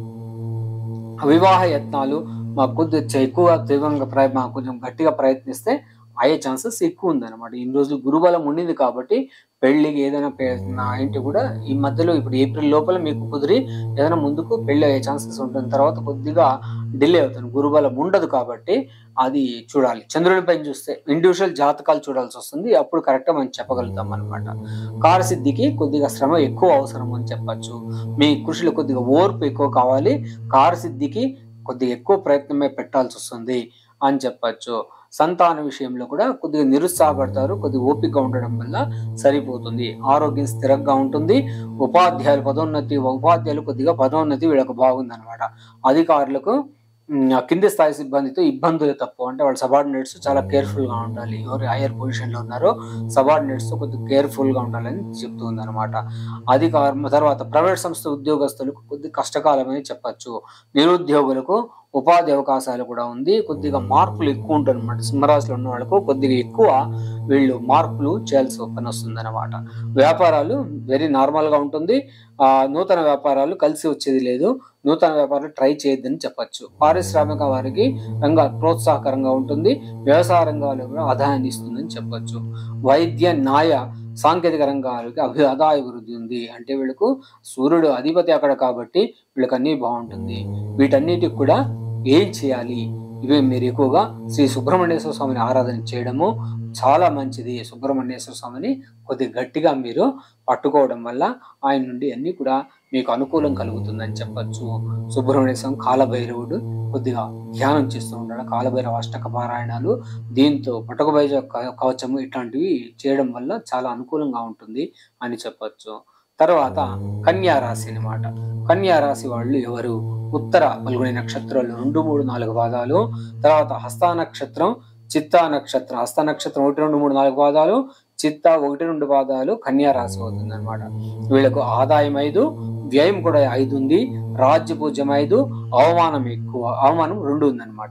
వివాహ యత్నాలు మా కొద్దిగా ఎక్కువగా తీవ్రంగా ప్రయ మా కొంచెం గట్టిగా ప్రయత్నిస్తే అయ్యే ఛాన్సెస్ ఎక్కువ ఉందన్నమాట ఇన్ని రోజులు గురుబలం ఉండింది కాబట్టి పెళ్లికి ఏదైనా పే- నా ఏంటి కూడా ఈ మధ్యలో ఇప్పుడు ఏప్రిల్ లోపల మీకు కుదిరి ఏదైనా ముందుకు పెళ్లి అయ్యే ఛాన్సెస్ ఉంటుంది తర్వాత కొద్దిగా డిలే అవుతుంది గురుబలం ఉండదు కాబట్టి అది చూడాలి చంద్రుడి పైన చూస్తే ఇండివిజువల్ జాతకాలు చూడాల్సి వస్తుంది అప్పుడు కరెక్ట్గా మనం చెప్పగలుగుతాం అనమాట కార్యసిద్ధికి కొద్దిగా శ్రమ ఎక్కువ అవసరం అని చెప్పచ్చు మీ కృషిలో కొద్దిగా ఓర్పు ఎక్కువ కావాలి కార్యసిద్ధికి కొద్దిగా ఎక్కువ ప్రయత్నమే పెట్టాల్సి వస్తుంది అని చెప్పచ్చు సంతాన విషయంలో కూడా కొద్దిగా నిరుత్సాహపడతారు కొద్దిగా ఓపిక ఉండడం వల్ల సరిపోతుంది ఆరోగ్యం స్థిరంగా ఉంటుంది ఉపాధ్యాయులు పదోన్నతి ఉపాధ్యాయులు కొద్దిగా పదోన్నతి వీళ్ళకు బాగుంది అనమాట అధికారులకు ఉమ్, కింది స్థాయి సిబ్బందితో ఇబ్బందులు తప్పు అంటే వాళ్ళ సబార్డినేట్స్ చాలా కేర్ఫుల్ గా ఉండాలి ఎవరు హైయర్ పొజిషన్ లో ఉన్నారో సబార్డినేట్స్ తో కొద్దిగా కేర్ఫుల్ గా ఉండాలని చెప్తుంది అనమాట అధికారం తర్వాత ప్రైవేట్ సంస్థ ఉద్యోగస్తులకు కొద్ది కష్టకాలమని చెప్పచ్చు నిరుద్యోగులకు ఉపాధి అవకాశాలు కూడా ఉంది కొద్దిగా మార్పులు ఎక్కువ ఉంటుంది అనమాట సింహరాశిలో ఉన్న వాళ్ళకు కొద్దిగా ఎక్కువ వీళ్ళు మార్పులు చేయాల్సి పని వస్తుంది అనమాట వ్యాపారాలు వెరీ నార్మల్ గా ఉంటుంది ఆ నూతన వ్యాపారాలు కలిసి వచ్చేది లేదు నూతన వ్యాపారాలు ట్రై చేయొద్దని చెప్పచ్చు పారిశ్రామిక వారికి రంగ ప్రోత్సాహకరంగా ఉంటుంది వ్యవసాయ రంగాలు కూడా ఆదాయాన్ని ఇస్తుందని చెప్పచ్చు వైద్య న్యాయ సాంకేతిక రంగాలకి అభి ఆదాయ వృద్ధి ఉంది అంటే వీళ్ళకు సూర్యుడు అధిపతి అక్కడ కాబట్టి వీళ్ళకి అన్నీ బాగుంటుంది వీటన్నిటికి కూడా ఏం చేయాలి ఇవి మీరు ఎక్కువగా శ్రీ సుబ్రహ్మణ్యేశ్వర స్వామిని ఆరాధన చేయడము చాలా మంచిది సుబ్రహ్మణ్యేశ్వర స్వామిని కొద్దిగా గట్టిగా మీరు పట్టుకోవడం వల్ల ఆయన నుండి అన్ని కూడా మీకు అనుకూలం కలుగుతుందని చెప్పచ్చు సుబ్రహ్మణ్య స్వామి కాలభైరవుడు కొద్దిగా ధ్యానం చేస్తూ ఉంటాడు కాలభైరవ అష్టక పారాయణాలు దీంతో పటకబైజ కవచము ఇట్లాంటివి చేయడం వల్ల చాలా అనుకూలంగా ఉంటుంది అని చెప్పచ్చు తర్వాత కన్యా రాశి అన్నమాట కన్యా రాశి వాళ్ళు ఎవరు ఉత్తర పల్గొని నక్షత్రాలు రెండు మూడు నాలుగు పాదాలు తర్వాత హస్త నక్షత్రం చిత్తా నక్షత్రం హస్త నక్షత్రం ఒకటి రెండు మూడు నాలుగు పాదాలు చిత్త ఒకటి రెండు పాదాలు కన్యా రాశి అవుతుంది అనమాట వీళ్ళకు ఆదాయం ఐదు వ్యయం కూడా ఐదు ఉంది రాజ్య పూజ్యం ఐదు అవమానం ఎక్కువ అవమానం రెండు ఉందన్నమాట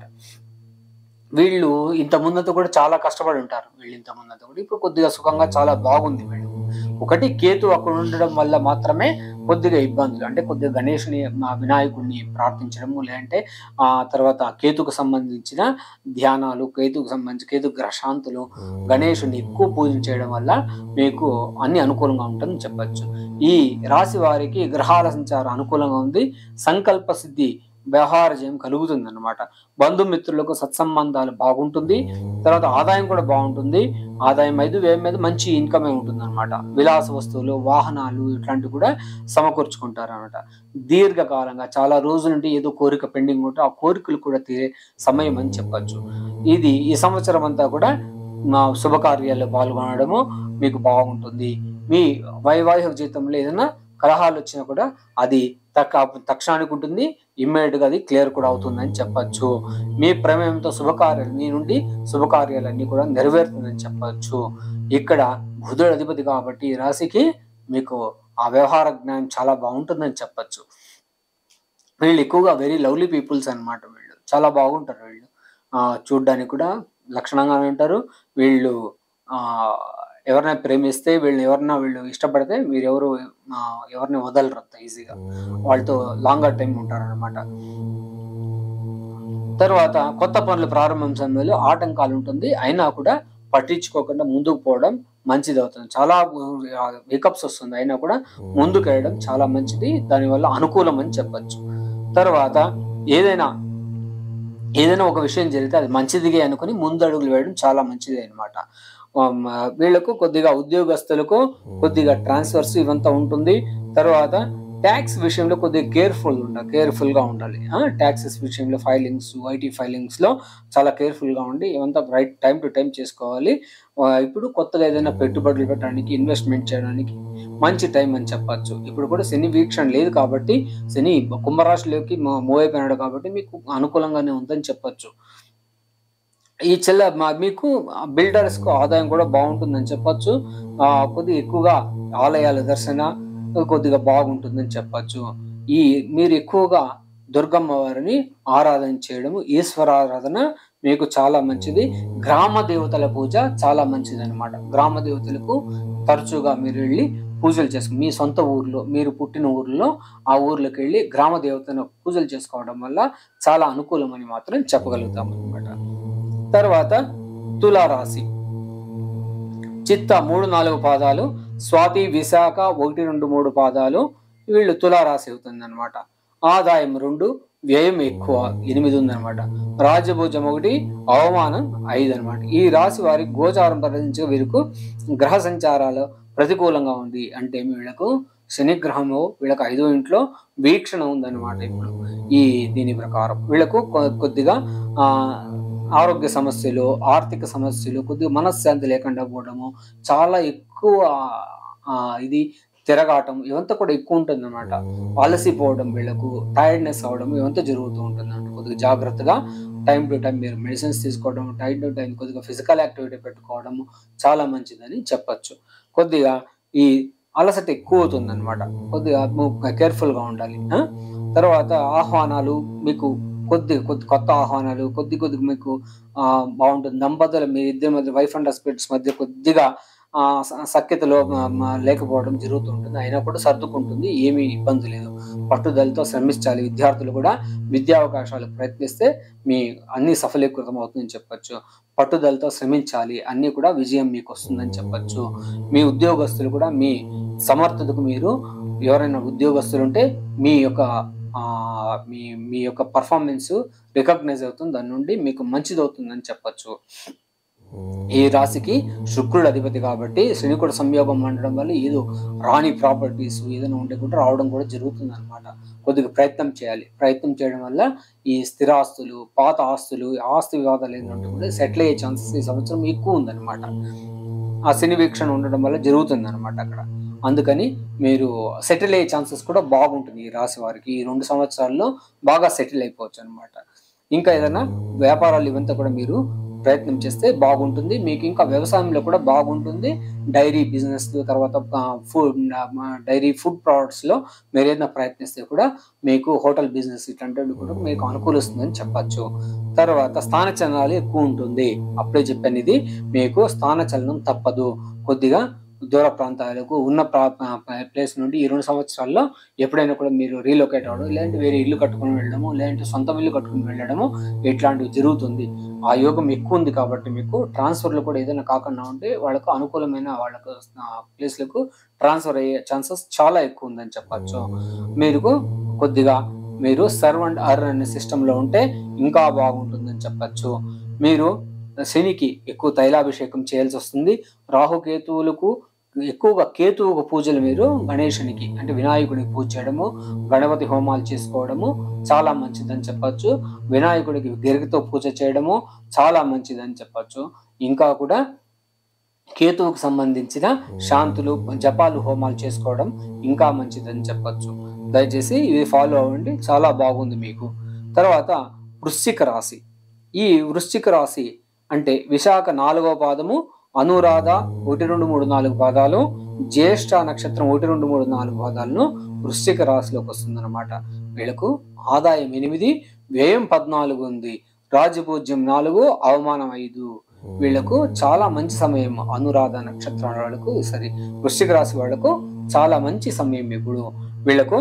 వీళ్ళు ఇంత ముందంతా కూడా చాలా కష్టపడి ఉంటారు వీళ్ళు ఇంత ముందంతా కూడా ఇప్పుడు కొద్దిగా సుఖంగా చాలా బాగుంది వీళ్ళు ఒకటి కేతు అక్కడ ఉండడం వల్ల మాత్రమే కొద్దిగా ఇబ్బందులు అంటే కొద్దిగా గణేషుని మా వినాయకుడిని ప్రార్థించడము లేదంటే ఆ తర్వాత కేతుకు సంబంధించిన ధ్యానాలు కేతుకు సంబంధించి కేతు గ్రశాంతులు గణేషుని ఎక్కువ పూజలు చేయడం వల్ల మీకు అన్ని అనుకూలంగా ఉంటుందని చెప్పచ్చు ఈ రాశి వారికి గ్రహాల సంచారం అనుకూలంగా ఉంది సంకల్ప సిద్ధి వ్యవహార జయం కలుగుతుంది అనమాట బంధుమిత్రులకు సత్సంబంధాలు బాగుంటుంది తర్వాత ఆదాయం కూడా బాగుంటుంది ఆదాయం ఐదు వ్యయం మీద మంచి ఇన్కమే ఉంటుంది అనమాట విలాస వస్తువులు వాహనాలు ఇట్లాంటివి కూడా సమకూర్చుకుంటారు అనమాట దీర్ఘకాలంగా చాలా రోజుల నుండి ఏదో కోరిక పెండింగ్ ఉంటే ఆ కోరికలు కూడా తీరే సమయం అని చెప్పచ్చు ఇది ఈ సంవత్సరం అంతా కూడా మా శుభకార్యాల్లో పాల్గొనడము మీకు బాగుంటుంది మీ వైవాహిక జీవితంలో ఏదైనా కలహాలు వచ్చినా కూడా అది తక్క తక్షణానికి ఉంటుంది ఇమ్మీడియట్ గా అది క్లియర్ కూడా అవుతుందని చెప్పచ్చు మీ ప్రమేయంతో శుభకార్యాలు మీ నుండి శుభకార్యాలన్నీ కూడా నెరవేరుతుందని చెప్పచ్చు ఇక్కడ బుధుడు అధిపతి కాబట్టి ఈ రాశికి మీకు ఆ వ్యవహార జ్ఞానం చాలా బాగుంటుందని చెప్పచ్చు వీళ్ళు ఎక్కువగా వెరీ లవ్లీ పీపుల్స్ అన్నమాట వీళ్ళు చాలా బాగుంటారు వీళ్ళు ఆ చూడ్డానికి కూడా లక్షణంగానే ఉంటారు వీళ్ళు ఆ ఎవరినైనా ప్రేమిస్తే వీళ్ళని ఎవరన్నా వీళ్ళు ఇష్టపడితే మీరు ఎవరు ఆ, ఎవరిని వదలరు అంత ఈజీగా వాళ్ళతో లాంగర్ టైం ఉంటారు అనమాట తర్వాత కొత్త పనులు ప్రారంభం సమయంలో ఆటంకాలు ఉంటుంది అయినా కూడా పట్టించుకోకుండా ముందుకు పోవడం మంచిది అవుతుంది చాలా వికప్స్ వస్తుంది అయినా కూడా ముందుకు వెళ్ళడం చాలా మంచిది దానివల్ల అనుకూలం అని చెప్పచ్చు తర్వాత ఏదైనా ఏదైనా ఒక విషయం జరిగితే అది మంచిదిగా అనుకుని ముందు అడుగులు వేయడం చాలా మంచిది అనమాట ఆమ్, వీళ్ళకు కొద్దిగా ఉద్యోగస్తులకు కొద్దిగా ట్రాన్స్ఫర్స్ ఇవంతా ఉంటుంది తర్వాత ట్యాక్స్ విషయంలో కొద్దిగా కేర్ఫుల్ ఉండాలి కేర్ఫుల్ గా ఉండాలి ట్యాక్సెస్ విషయంలో ఫైలింగ్స్ ఐటీ ఫైలింగ్స్ లో చాలా కేర్ఫుల్ గా ఉండి ఇవంతా రైట్ టైం టు టైం చేసుకోవాలి ఆ, ఇప్పుడు కొత్తగా ఏదైనా పెట్టుబడులు పెట్టడానికి ఇన్వెస్ట్మెంట్ చేయడానికి మంచి టైం అని చెప్పొచ్చు ఇప్పుడు కూడా శని వీక్షణ లేదు కాబట్టి శని కుంభరాశిలోకి మూవ్ అయిపోయినాడు కాబట్టి మీకు అనుకూలంగానే ఉందని చెప్పొచ్చు ఈ చెల్ల మా- మీకు బిల్డర్స్ కు ఆదాయం కూడా బాగుంటుందని చెప్పొచ్చు ఆ, కొద్దిగా ఎక్కువగా ఆలయాల దర్శన కొద్దిగా బాగుంటుందని చెప్పొచ్చు ఈ మీరు ఎక్కువగా దుర్గమ్మ వారిని ఆరాధన చేయడము ఈశ్వర ఆరాధన మీకు చాలా మంచిది గ్రామ దేవతల పూజ చాలా మంచిది అనమాట గ్రామ దేవతలకు తరచుగా మీరు వెళ్ళి పూజలు చేసుకు మీ సొంత ఊర్లో మీరు పుట్టిన ఊర్లో ఆ ఊర్లోకి వెళ్ళి గ్రామ దేవతను పూజలు చేసుకోవడం వల్ల చాలా అనుకూలమని మాత్రం చెప్పగలుగుతాం అనమాట తర్వాత తులారాశి చిత్త మూడు నాలుగు పాదాలు స్వాతి విశాఖ ఒకటి రెండు మూడు పాదాలు వీళ్ళు తులారాశి అవుతుంది అనమాట ఆదాయం రెండు వ్యయం ఎక్కువ ఎనిమిది ఉందన్నమాట రాజభోజం ఒకటి అవమానం ఐదు అన్నమాట ఈ రాశి వారి గోచారం పరిధించే వీరికి గ్రహ సంచారాలు ప్రతికూలంగా ఉంది అంటే వీళ్ళకు శని గ్రహము వీళ్ళకి ఐదో ఇంట్లో వీక్షణ ఉందన్నమాట ఇప్పుడు ఈ దీని ప్రకారం వీళ్ళకు కొ- కొద్దిగా ఆ ఆరోగ్య సమస్యలు ఆర్థిక సమస్యలు కొద్దిగా మనశ్శాంతి లేకుండా పోవడము చాలా ఎక్కువ ఆ, ఇది తిరగాటం ఇవంతా కూడా ఎక్కువ ఉంటుంది అనమాట అలసిపోవడం వీళ్ళకు టైర్డ్నెస్ అవడం ఇవంతా జరుగుతూ ఉంటుంది అన్నమాట కొద్దిగా జాగ్రత్తగా టైం టు టైం మీరు మెడిసిన్స్ తీసుకోవడం టైం టు టైం కొద్దిగా ఫిజికల్ యాక్టివిటీ పెట్టుకోవడం చాలా మంచిదని చెప్పచ్చు కొద్దిగా ఈ అలసట ఎక్కువ అవుతుంది అనమాట కొద్దిగా కేర్ఫుల్ గా ఉండాలి ఆ? తర్వాత ఆహ్వానాలు మీకు కొద్ది కొద్ది కొత్త ఆహ్వానాలు కొద్ది కొద్దిగా మీకు ఆ, బాగుంటుంది దంపతులు మీ ఇద్దరి మధ్య వైఫ్ అండ్ హస్బెండ్స్ మధ్య కొద్దిగా ఆ, స- సఖ్యతలో మ- మ- లేకపోవడం జరుగుతుంటుంది అయినా కూడా సర్దుకుంటుంది ఏమీ ఇబ్బంది లేదు పట్టుదలతో శ్రమించాలి విద్యార్థులు కూడా విద్యా అవకాశాలు ప్రయత్నిస్తే మీ అన్ని సఫలీకృతం అవుతుందని చెప్పొచ్చు పట్టుదలతో శ్రమించాలి అన్ని కూడా విజయం మీకు వస్తుందని చెప్పొచ్చు మీ ఉద్యోగస్తులు కూడా మీ సమర్థతకు మీరు ఎవరైనా ఉద్యోగస్తులు ఉంటే మీ యొక్క ఆ, మీ మీ యొక్క పర్ఫార్మెన్స్ రికగ్నైజ్ అవుతుంది దాని నుండి మీకు మంచిది అవుతుందని చెప్పొచ్చు ఈ రాశికి శుక్రుడు అధిపతి కాబట్టి శని కూడా సంయోగం ఉండడం వల్ల ఏదో రాని ప్రాపర్టీస్ ఏదైనా ఉంటే కూడా రావడం కూడా జరుగుతుంది అనమాట కొద్దిగా ప్రయత్నం చేయాలి ప్రయత్నం చేయడం వల్ల ఈ స్థిరాస్తులు పాత ఆస్తులు ఆస్తి వివాదాలు ఏంటంటే కూడా సెటిల్ అయ్యే ఛాన్సెస్ ఈ సంవత్సరం ఎక్కువ ఉందన్నమాట ఆ శని వీక్షణ ఉండడం వల్ల జరుగుతుంది అనమాట అక్కడ అందుకని మీరు సెటిల్ అయ్యే ఛాన్సెస్ కూడా బాగుంటుంది ఈ రాశి వారికి ఈ రెండు సంవత్సరాల్లో బాగా సెటిల్ అయిపోవచ్చు అనమాట ఇంకా ఏదైనా వ్యాపారాలు ఇవంతా కూడా మీరు ప్రయత్నం చేస్తే బాగుంటుంది మీకు ఇంకా వ్యవసాయంలో కూడా బాగుంటుంది డైరీ బిజినెస్ తర్వాత ఫుడ్ డైరీ ఫుడ్ ప్రోడక్ట్స్ లో మీరు ఏదైనా ప్రయత్నిస్తే కూడా మీకు హోటల్ బిజినెస్ ఇట్లాంటివి కూడా మీకు అనుకూలిస్తుందని చెప్పచ్చు తర్వాత స్థాన చలనాలు ఎక్కువ ఉంటుంది అప్పుడే చెప్పాను ఇది మీకు స్థాన చలనం తప్పదు కొద్దిగా దూర ప్రాంతాలకు ఉన్న ప్లేస్ నుండి ఈ రెండు సంవత్సరాల్లో ఎప్పుడైనా కూడా మీరు రీలొకేట్ అవ్వడం లేదంటే వేరే ఇల్లు కట్టుకుని వెళ్ళడము లేదంటే సొంత ఇల్లు కట్టుకుని వెళ్ళడము ఇట్లాంటివి జరుగుతుంది ఆ యోగం ఎక్కువ ఉంది కాబట్టి మీకు ట్రాన్స్ఫర్లు కూడా ఏదైనా కాకుండా ఉంటే వాళ్ళకు అనుకూలమైన వాళ్ళకు ప్లేస్లకు ట్రాన్స్ఫర్ అయ్యే ఛాన్సెస్ చాలా ఎక్కువ ఉందని చెప్పచ్చు మీరు కొద్దిగా మీరు సర్వ్ అండ్ అర్ అనే సిస్టంలో ఉంటే ఇంకా బాగుంటుందని చెప్పచ్చు మీరు శనికి ఎక్కువ తైలాభిషేకం చేయాల్సి వస్తుంది రాహుకేతువులకు ఎక్కువగా కేతువుకు పూజలు మీరు గణేశునికి అంటే వినాయకుడికి పూజ చేయడము గణపతి హోమాలు చేసుకోవడము చాలా మంచిదని చెప్పచ్చు వినాయకుడికి గిరిగితో పూజ చేయడము చాలా మంచిదని చెప్పచ్చు ఇంకా కూడా కేతువుకు సంబంధించిన శాంతులు జపాలు హోమాలు చేసుకోవడం ఇంకా మంచిదని చెప్పచ్చు దయచేసి ఇవి ఫాలో అవ్వండి చాలా బాగుంది మీకు తర్వాత వృశ్చిక రాశి ఈ వృశ్చిక రాశి అంటే విశాఖ నాలుగవ పాదము అనురాధ ఒకటి రెండు మూడు నాలుగు పాదాలు జ్యేష్ఠ నక్షత్రం ఒకటి రెండు మూడు నాలుగు పాదాలను వృశ్చిక రాశిలోకి వస్తుందన్నమాట వీళ్ళకు ఆదాయం ఎనిమిది వ్యయం పద్నాలుగు ఉంది రాజపూజ్యం నాలుగు అవమానం ఐదు వీళ్ళకు చాలా మంచి సమయం అనురాధ నక్షత్రం వాళ్ళకు సరే వృశ్చిక రాశి వాళ్ళకు చాలా మంచి సమయం ఇప్పుడు వీళ్ళకు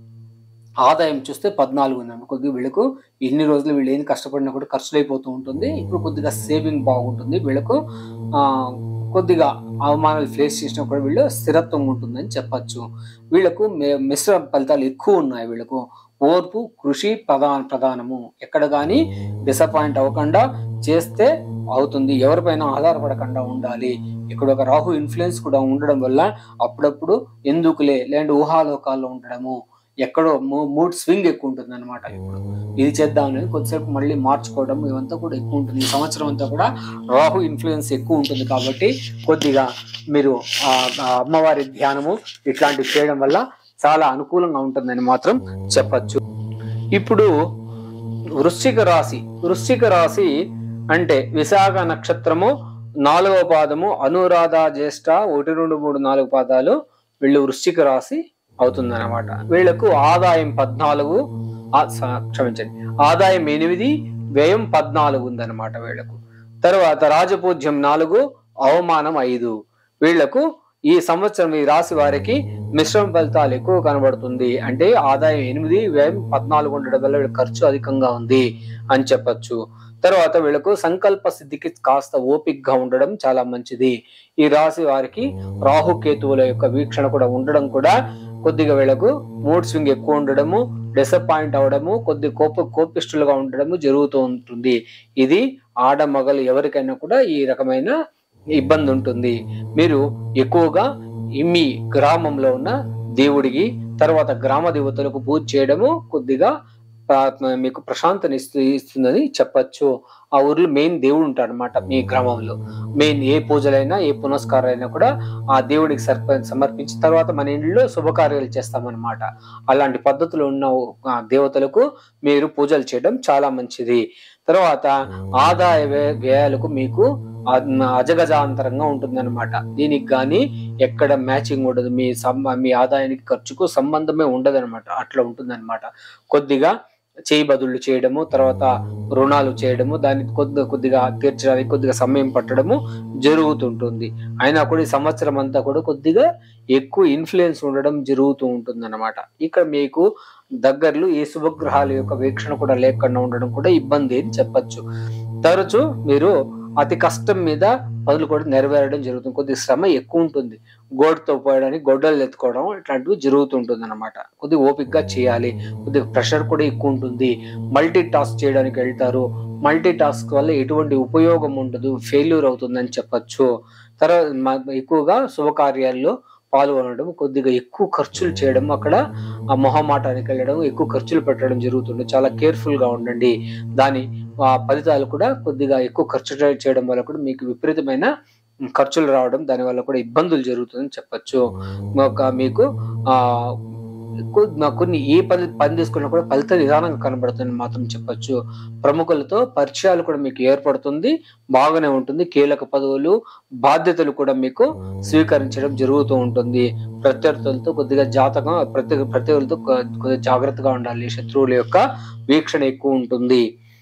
ఆదాయం చూస్తే పద్నాలుగు ఉందండి కొద్దిగా వీళ్ళకు ఎన్ని రోజులు వీళ్ళు ఏం కష్టపడినా కూడా ఖర్చులు అయిపోతూ ఉంటుంది ఇప్పుడు కొద్దిగా సేవింగ్ బాగుంటుంది వీళ్ళకు ఆ కొద్దిగా అవమానాలు ఫేస్ చేసినా కూడా వీళ్ళు స్థిరత్వం ఉంటుందని చెప్పచ్చు వీళ్ళకు మి- మిశ్రమ ఫలితాలు ఎక్కువ ఉన్నాయి వీళ్ళకు ఓర్పు కృషి ప్రధాన ప్రధానము ఎక్కడ కానీ డిసప్పాయింట్ అవ్వకుండా చేస్తే అవుతుంది ఎవరిపైన ఆధారపడకుండా ఉండాలి ఇక్కడ ఒక రాహు ఇన్ఫ్లుయెన్స్ కూడా ఉండడం వల్ల అప్పుడప్పుడు ఎందుకులే లేదంటే ఊహాలోకాల్లో ఉండడము ఎక్కడో మూడ్ స్వింగ్ ఎక్కువ ఉంటుంది అనమాట ఇప్పుడు ఇది చేద్దాం అనేది కొద్దిసేపు మళ్ళీ మార్చుకోవడం ఇవంతా కూడా ఎక్కువ ఉంటుంది ఈ సంవత్సరం అంతా కూడా రాహు ఇన్ఫ్లుయెన్స్ ఎక్కువ ఉంటుంది కాబట్టి కొద్దిగా మీరు ఆ ఆ అమ్మవారి ధ్యానము ఇట్లాంటివి చేయడం వల్ల చాలా అనుకూలంగా ఉంటుందని మాత్రం చెప్పచ్చు ఇప్పుడు వృశ్చిక రాశి వృశ్చిక రాశి అంటే విశాఖ నక్షత్రము నాలుగవ పాదము అనురాధ జ్యేష్ఠ ఒకటి రెండు మూడు నాలుగు పాదాలు వీళ్ళు వృశ్చిక రాశి అవుతుందన్నమాట వీళ్ళకు ఆదాయం పద్నాలుగు ఆ, స- క్షమించండి ఆదాయం ఎనిమిది వ్యయం పద్నాలుగు ఉందన్నమాట వీళ్ళకు తర్వాత రాజపూజ్యం నాలుగు అవమానం ఐదు వీళ్లకు ఈ సంవత్సరం ఈ రాశి వారికి మిశ్రమ ఫలితాలు ఎక్కువ కనబడుతుంది అంటే ఆదాయం ఎనిమిది వ్యయం పద్నాలుగు ఉండడం వల్ల వీళ్ళ ఖర్చు అధికంగా ఉంది అని చెప్పొచ్చు తర్వాత వీళ్ళకు సంకల్ప సిద్ధికి కాస్త ఓపిక్గా ఉండడం చాలా మంచిది ఈ రాశి వారికి రాహుకేతువుల యొక్క వీక్షణ కూడా ఉండడం కూడా కొద్దిగా వీళ్ళకు మూడ్ స్వింగ్ ఎక్కువ ఉండడము డిసప్పాయింట్ అవడము కొద్ది కోప కోపిష్టులుగా ఉండడము జరుగుతూ ఉంటుంది ఇది ఆడ మగలు ఎవరికైనా కూడా ఈ రకమైన ఇబ్బంది ఉంటుంది మీరు ఎక్కువగా ఈ మీ గ్రామంలో ఉన్న దేవుడికి తర్వాత గ్రామ దేవతలకు పూజ చేయడము కొద్దిగా ప్రా- మీకు ప్రశాంతని ఇస్తూ ఇస్తుందని చెప్పచ్చు ఆ ఊర్లో మెయిన్ దేవుడు ఉంటాడు అనమాట మీ గ్రామంలో మెయిన్ ఏ పూజలైనా ఏ పునస్కారాలైనా కూడా ఆ దేవుడికి సర్ప సమర్పించిన తర్వాత మన ఇంట్లో శుభకార్యాలు చేస్తామన్నమాట అలాంటి పద్ధతులు ఉన్న ఆ దేవతలకు మీరు పూజలు చేయడం చాలా మంచిది తర్వాత ఆదాయ వ్యయ- వ్యయాలకు మీకు అ- అజగజాంతరంగా ఉంటుందన్నమాట దీనికి గాని ఎక్కడ మ్యాచింగ్ ఉండదు మీ సంబ మీ ఆదాయానికి ఖర్చుకు సంబంధమే ఉండదన్నమాట అట్లా ఉంటుందన్నమాట కొద్దిగా చేయి బదుళ్ళు చేయడము తర్వాత రుణాలు చేయడము దాన్ని కొద్ది కొద్దిగా తీర్చడానికి కొద్దిగా సమయం పట్టడము జరుగుతుంటుంది అయినా కూడా ఈ సంవత్సరం అంతా కూడా కొద్దిగా ఎక్కువ ఇన్ఫ్లుయెన్స్ ఉండడం జరుగుతూ ఉంటుంది అనమాట ఇక్కడ మీకు దగ్గరలో ఏ శుభగ్రహాల యొక్క వీక్షణ కూడా లేకుండా ఉండడం కూడా ఇబ్బంది అని చెప్పచ్చు తరచు మీరు అతి కష్టం మీద పనులు కూడా నెరవేరడం జరుగుతుంది కొద్దిగా శ్రమ ఎక్కువ ఉంటుంది గోడతో పోయడానికి గొడ్డలు ఎత్తుకోవడం ఇట్లాంటివి జరుగుతుంటుంది అనమాట కొద్దిగా ఓపికగా చేయాలి కొద్దిగా ప్రెషర్ కూడా ఎక్కువ ఉంటుంది మల్టీ టాస్క్ చేయడానికి వెళ్తారు మల్టీ టాస్క్ వల్ల ఎటువంటి ఉపయోగం ఉండదు ఫెయిల్యూర్ అవుతుందని చెప్పచ్చు తర్వాత మ- ఎక్కువగా శుభకార్యాల్లో పాల్గొనడం కొద్దిగా ఎక్కువ ఖర్చులు చేయడం అక్కడ ఆ మొహమాటానికి వెళ్ళడం ఎక్కువ ఖర్చులు పెట్టడం జరుగుతుంది చాలా కేర్ఫుల్ గా ఉండండి దాని ఆ ఫలితాలు కూడా కొద్దిగా ఎక్కువ ఖర్చు చే- చేయడం వల్ల కూడా మీకు విపరీతమైన ఖర్చులు రావడం దాని వల్ల కూడా ఇబ్బందులు జరుగుతుందని చెప్పొచ్చు ఒక మీకు ఆ కొ- కొన్ని ఏ పని పని తీసుకున్నా కూడా ఫలిత నిదానంగా కనబడుతుంది మాత్రం చెప్పొచ్చు ప్రముఖులతో పరిచయాలు కూడా మీకు ఏర్పడుతుంది బాగానే ఉంటుంది కీలక పదవులు బాధ్యతలు కూడా మీకు స్వీకరించడం జరుగుతూ ఉంటుంది ప్రత్యర్థులతో కొద్దిగా జాతకం ప్రతి ప్రత్యర్థులతో కొ- కొద్దిగా జాగ్రత్తగా ఉండాలి శత్రువుల యొక్క వీక్షణ ఎక్కువ ఉంటుంది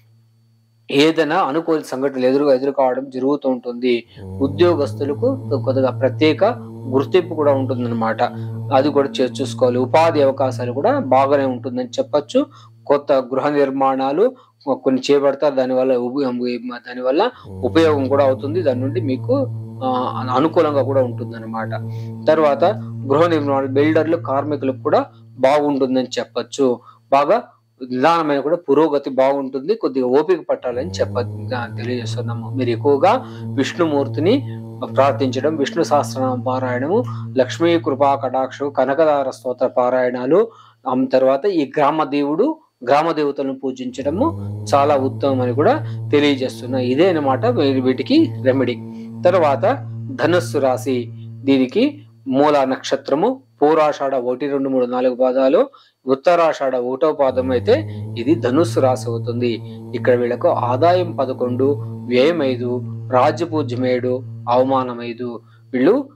ఏదైనా అనుకూల సంఘటనలు ఎదురుగా ఎదుర్కోవడం జరుగుతూ ఉంటుంది ఉద్యోగస్తులకు కొద్దిగా ప్రత్యేక గుర్తింపు కూడా ఉంటుందన్నమాట అది కూడా చే- చూసుకోవాలి ఉపాధి అవకాశాలు కూడా బాగానే ఉంటుందని చెప్పొచ్చు కొత్త గృహ నిర్మాణాలు కొన్ని చేపడతారు దానివల్ల ఉప- దానివల్ల ఉపయోగం కూడా అవుతుంది దాని నుండి మీకు ఆ, అనుకూలంగా కూడా ఉంటుంది అనమాట తర్వాత గృహ నిర్మాణ బిల్డర్లు కార్మికులకు కూడా బాగుంటుందని చెప్పొచ్చు బాగా నిదానమైన కూడా పురోగతి బాగుంటుంది కొద్దిగా ఓపిక పట్టాలని చెప్ప తెలియజేస్తున్నాము మీరు ఎక్కువగా విష్ణుమూర్తిని ప్రార్థించడం విష్ణు సహస్రనామ పారాయణము లక్ష్మీ కృపా కటాక్షం కనకదార స్తోత్ర పారాయణాలు ఆ తర్వాత ఈ గ్రామ దేవుడు గ్రామ దేవతలను పూజించడము చాలా ఉత్తమం అని కూడా తెలియజేస్తున్నా ఇదే అన్నమాట వీ- వీటికి రెమెడీ తర్వాత ధనుస్సు రాశి దీనికి మూల నక్షత్రము పూరాషాఢ ఒకటి రెండు మూడు నాలుగు పాదాలు ఉత్తరాషాఢ ఒకటో పాదం అయితే ఇది ధనుస్సు రాశి అవుతుంది ఇక్కడ వీళ్ళకు ఆదాయం పదకొండు వ్యయం ఐదు రాజ్యపూజ్యం ఏడు అవమానం ఐదు వీళ్ళు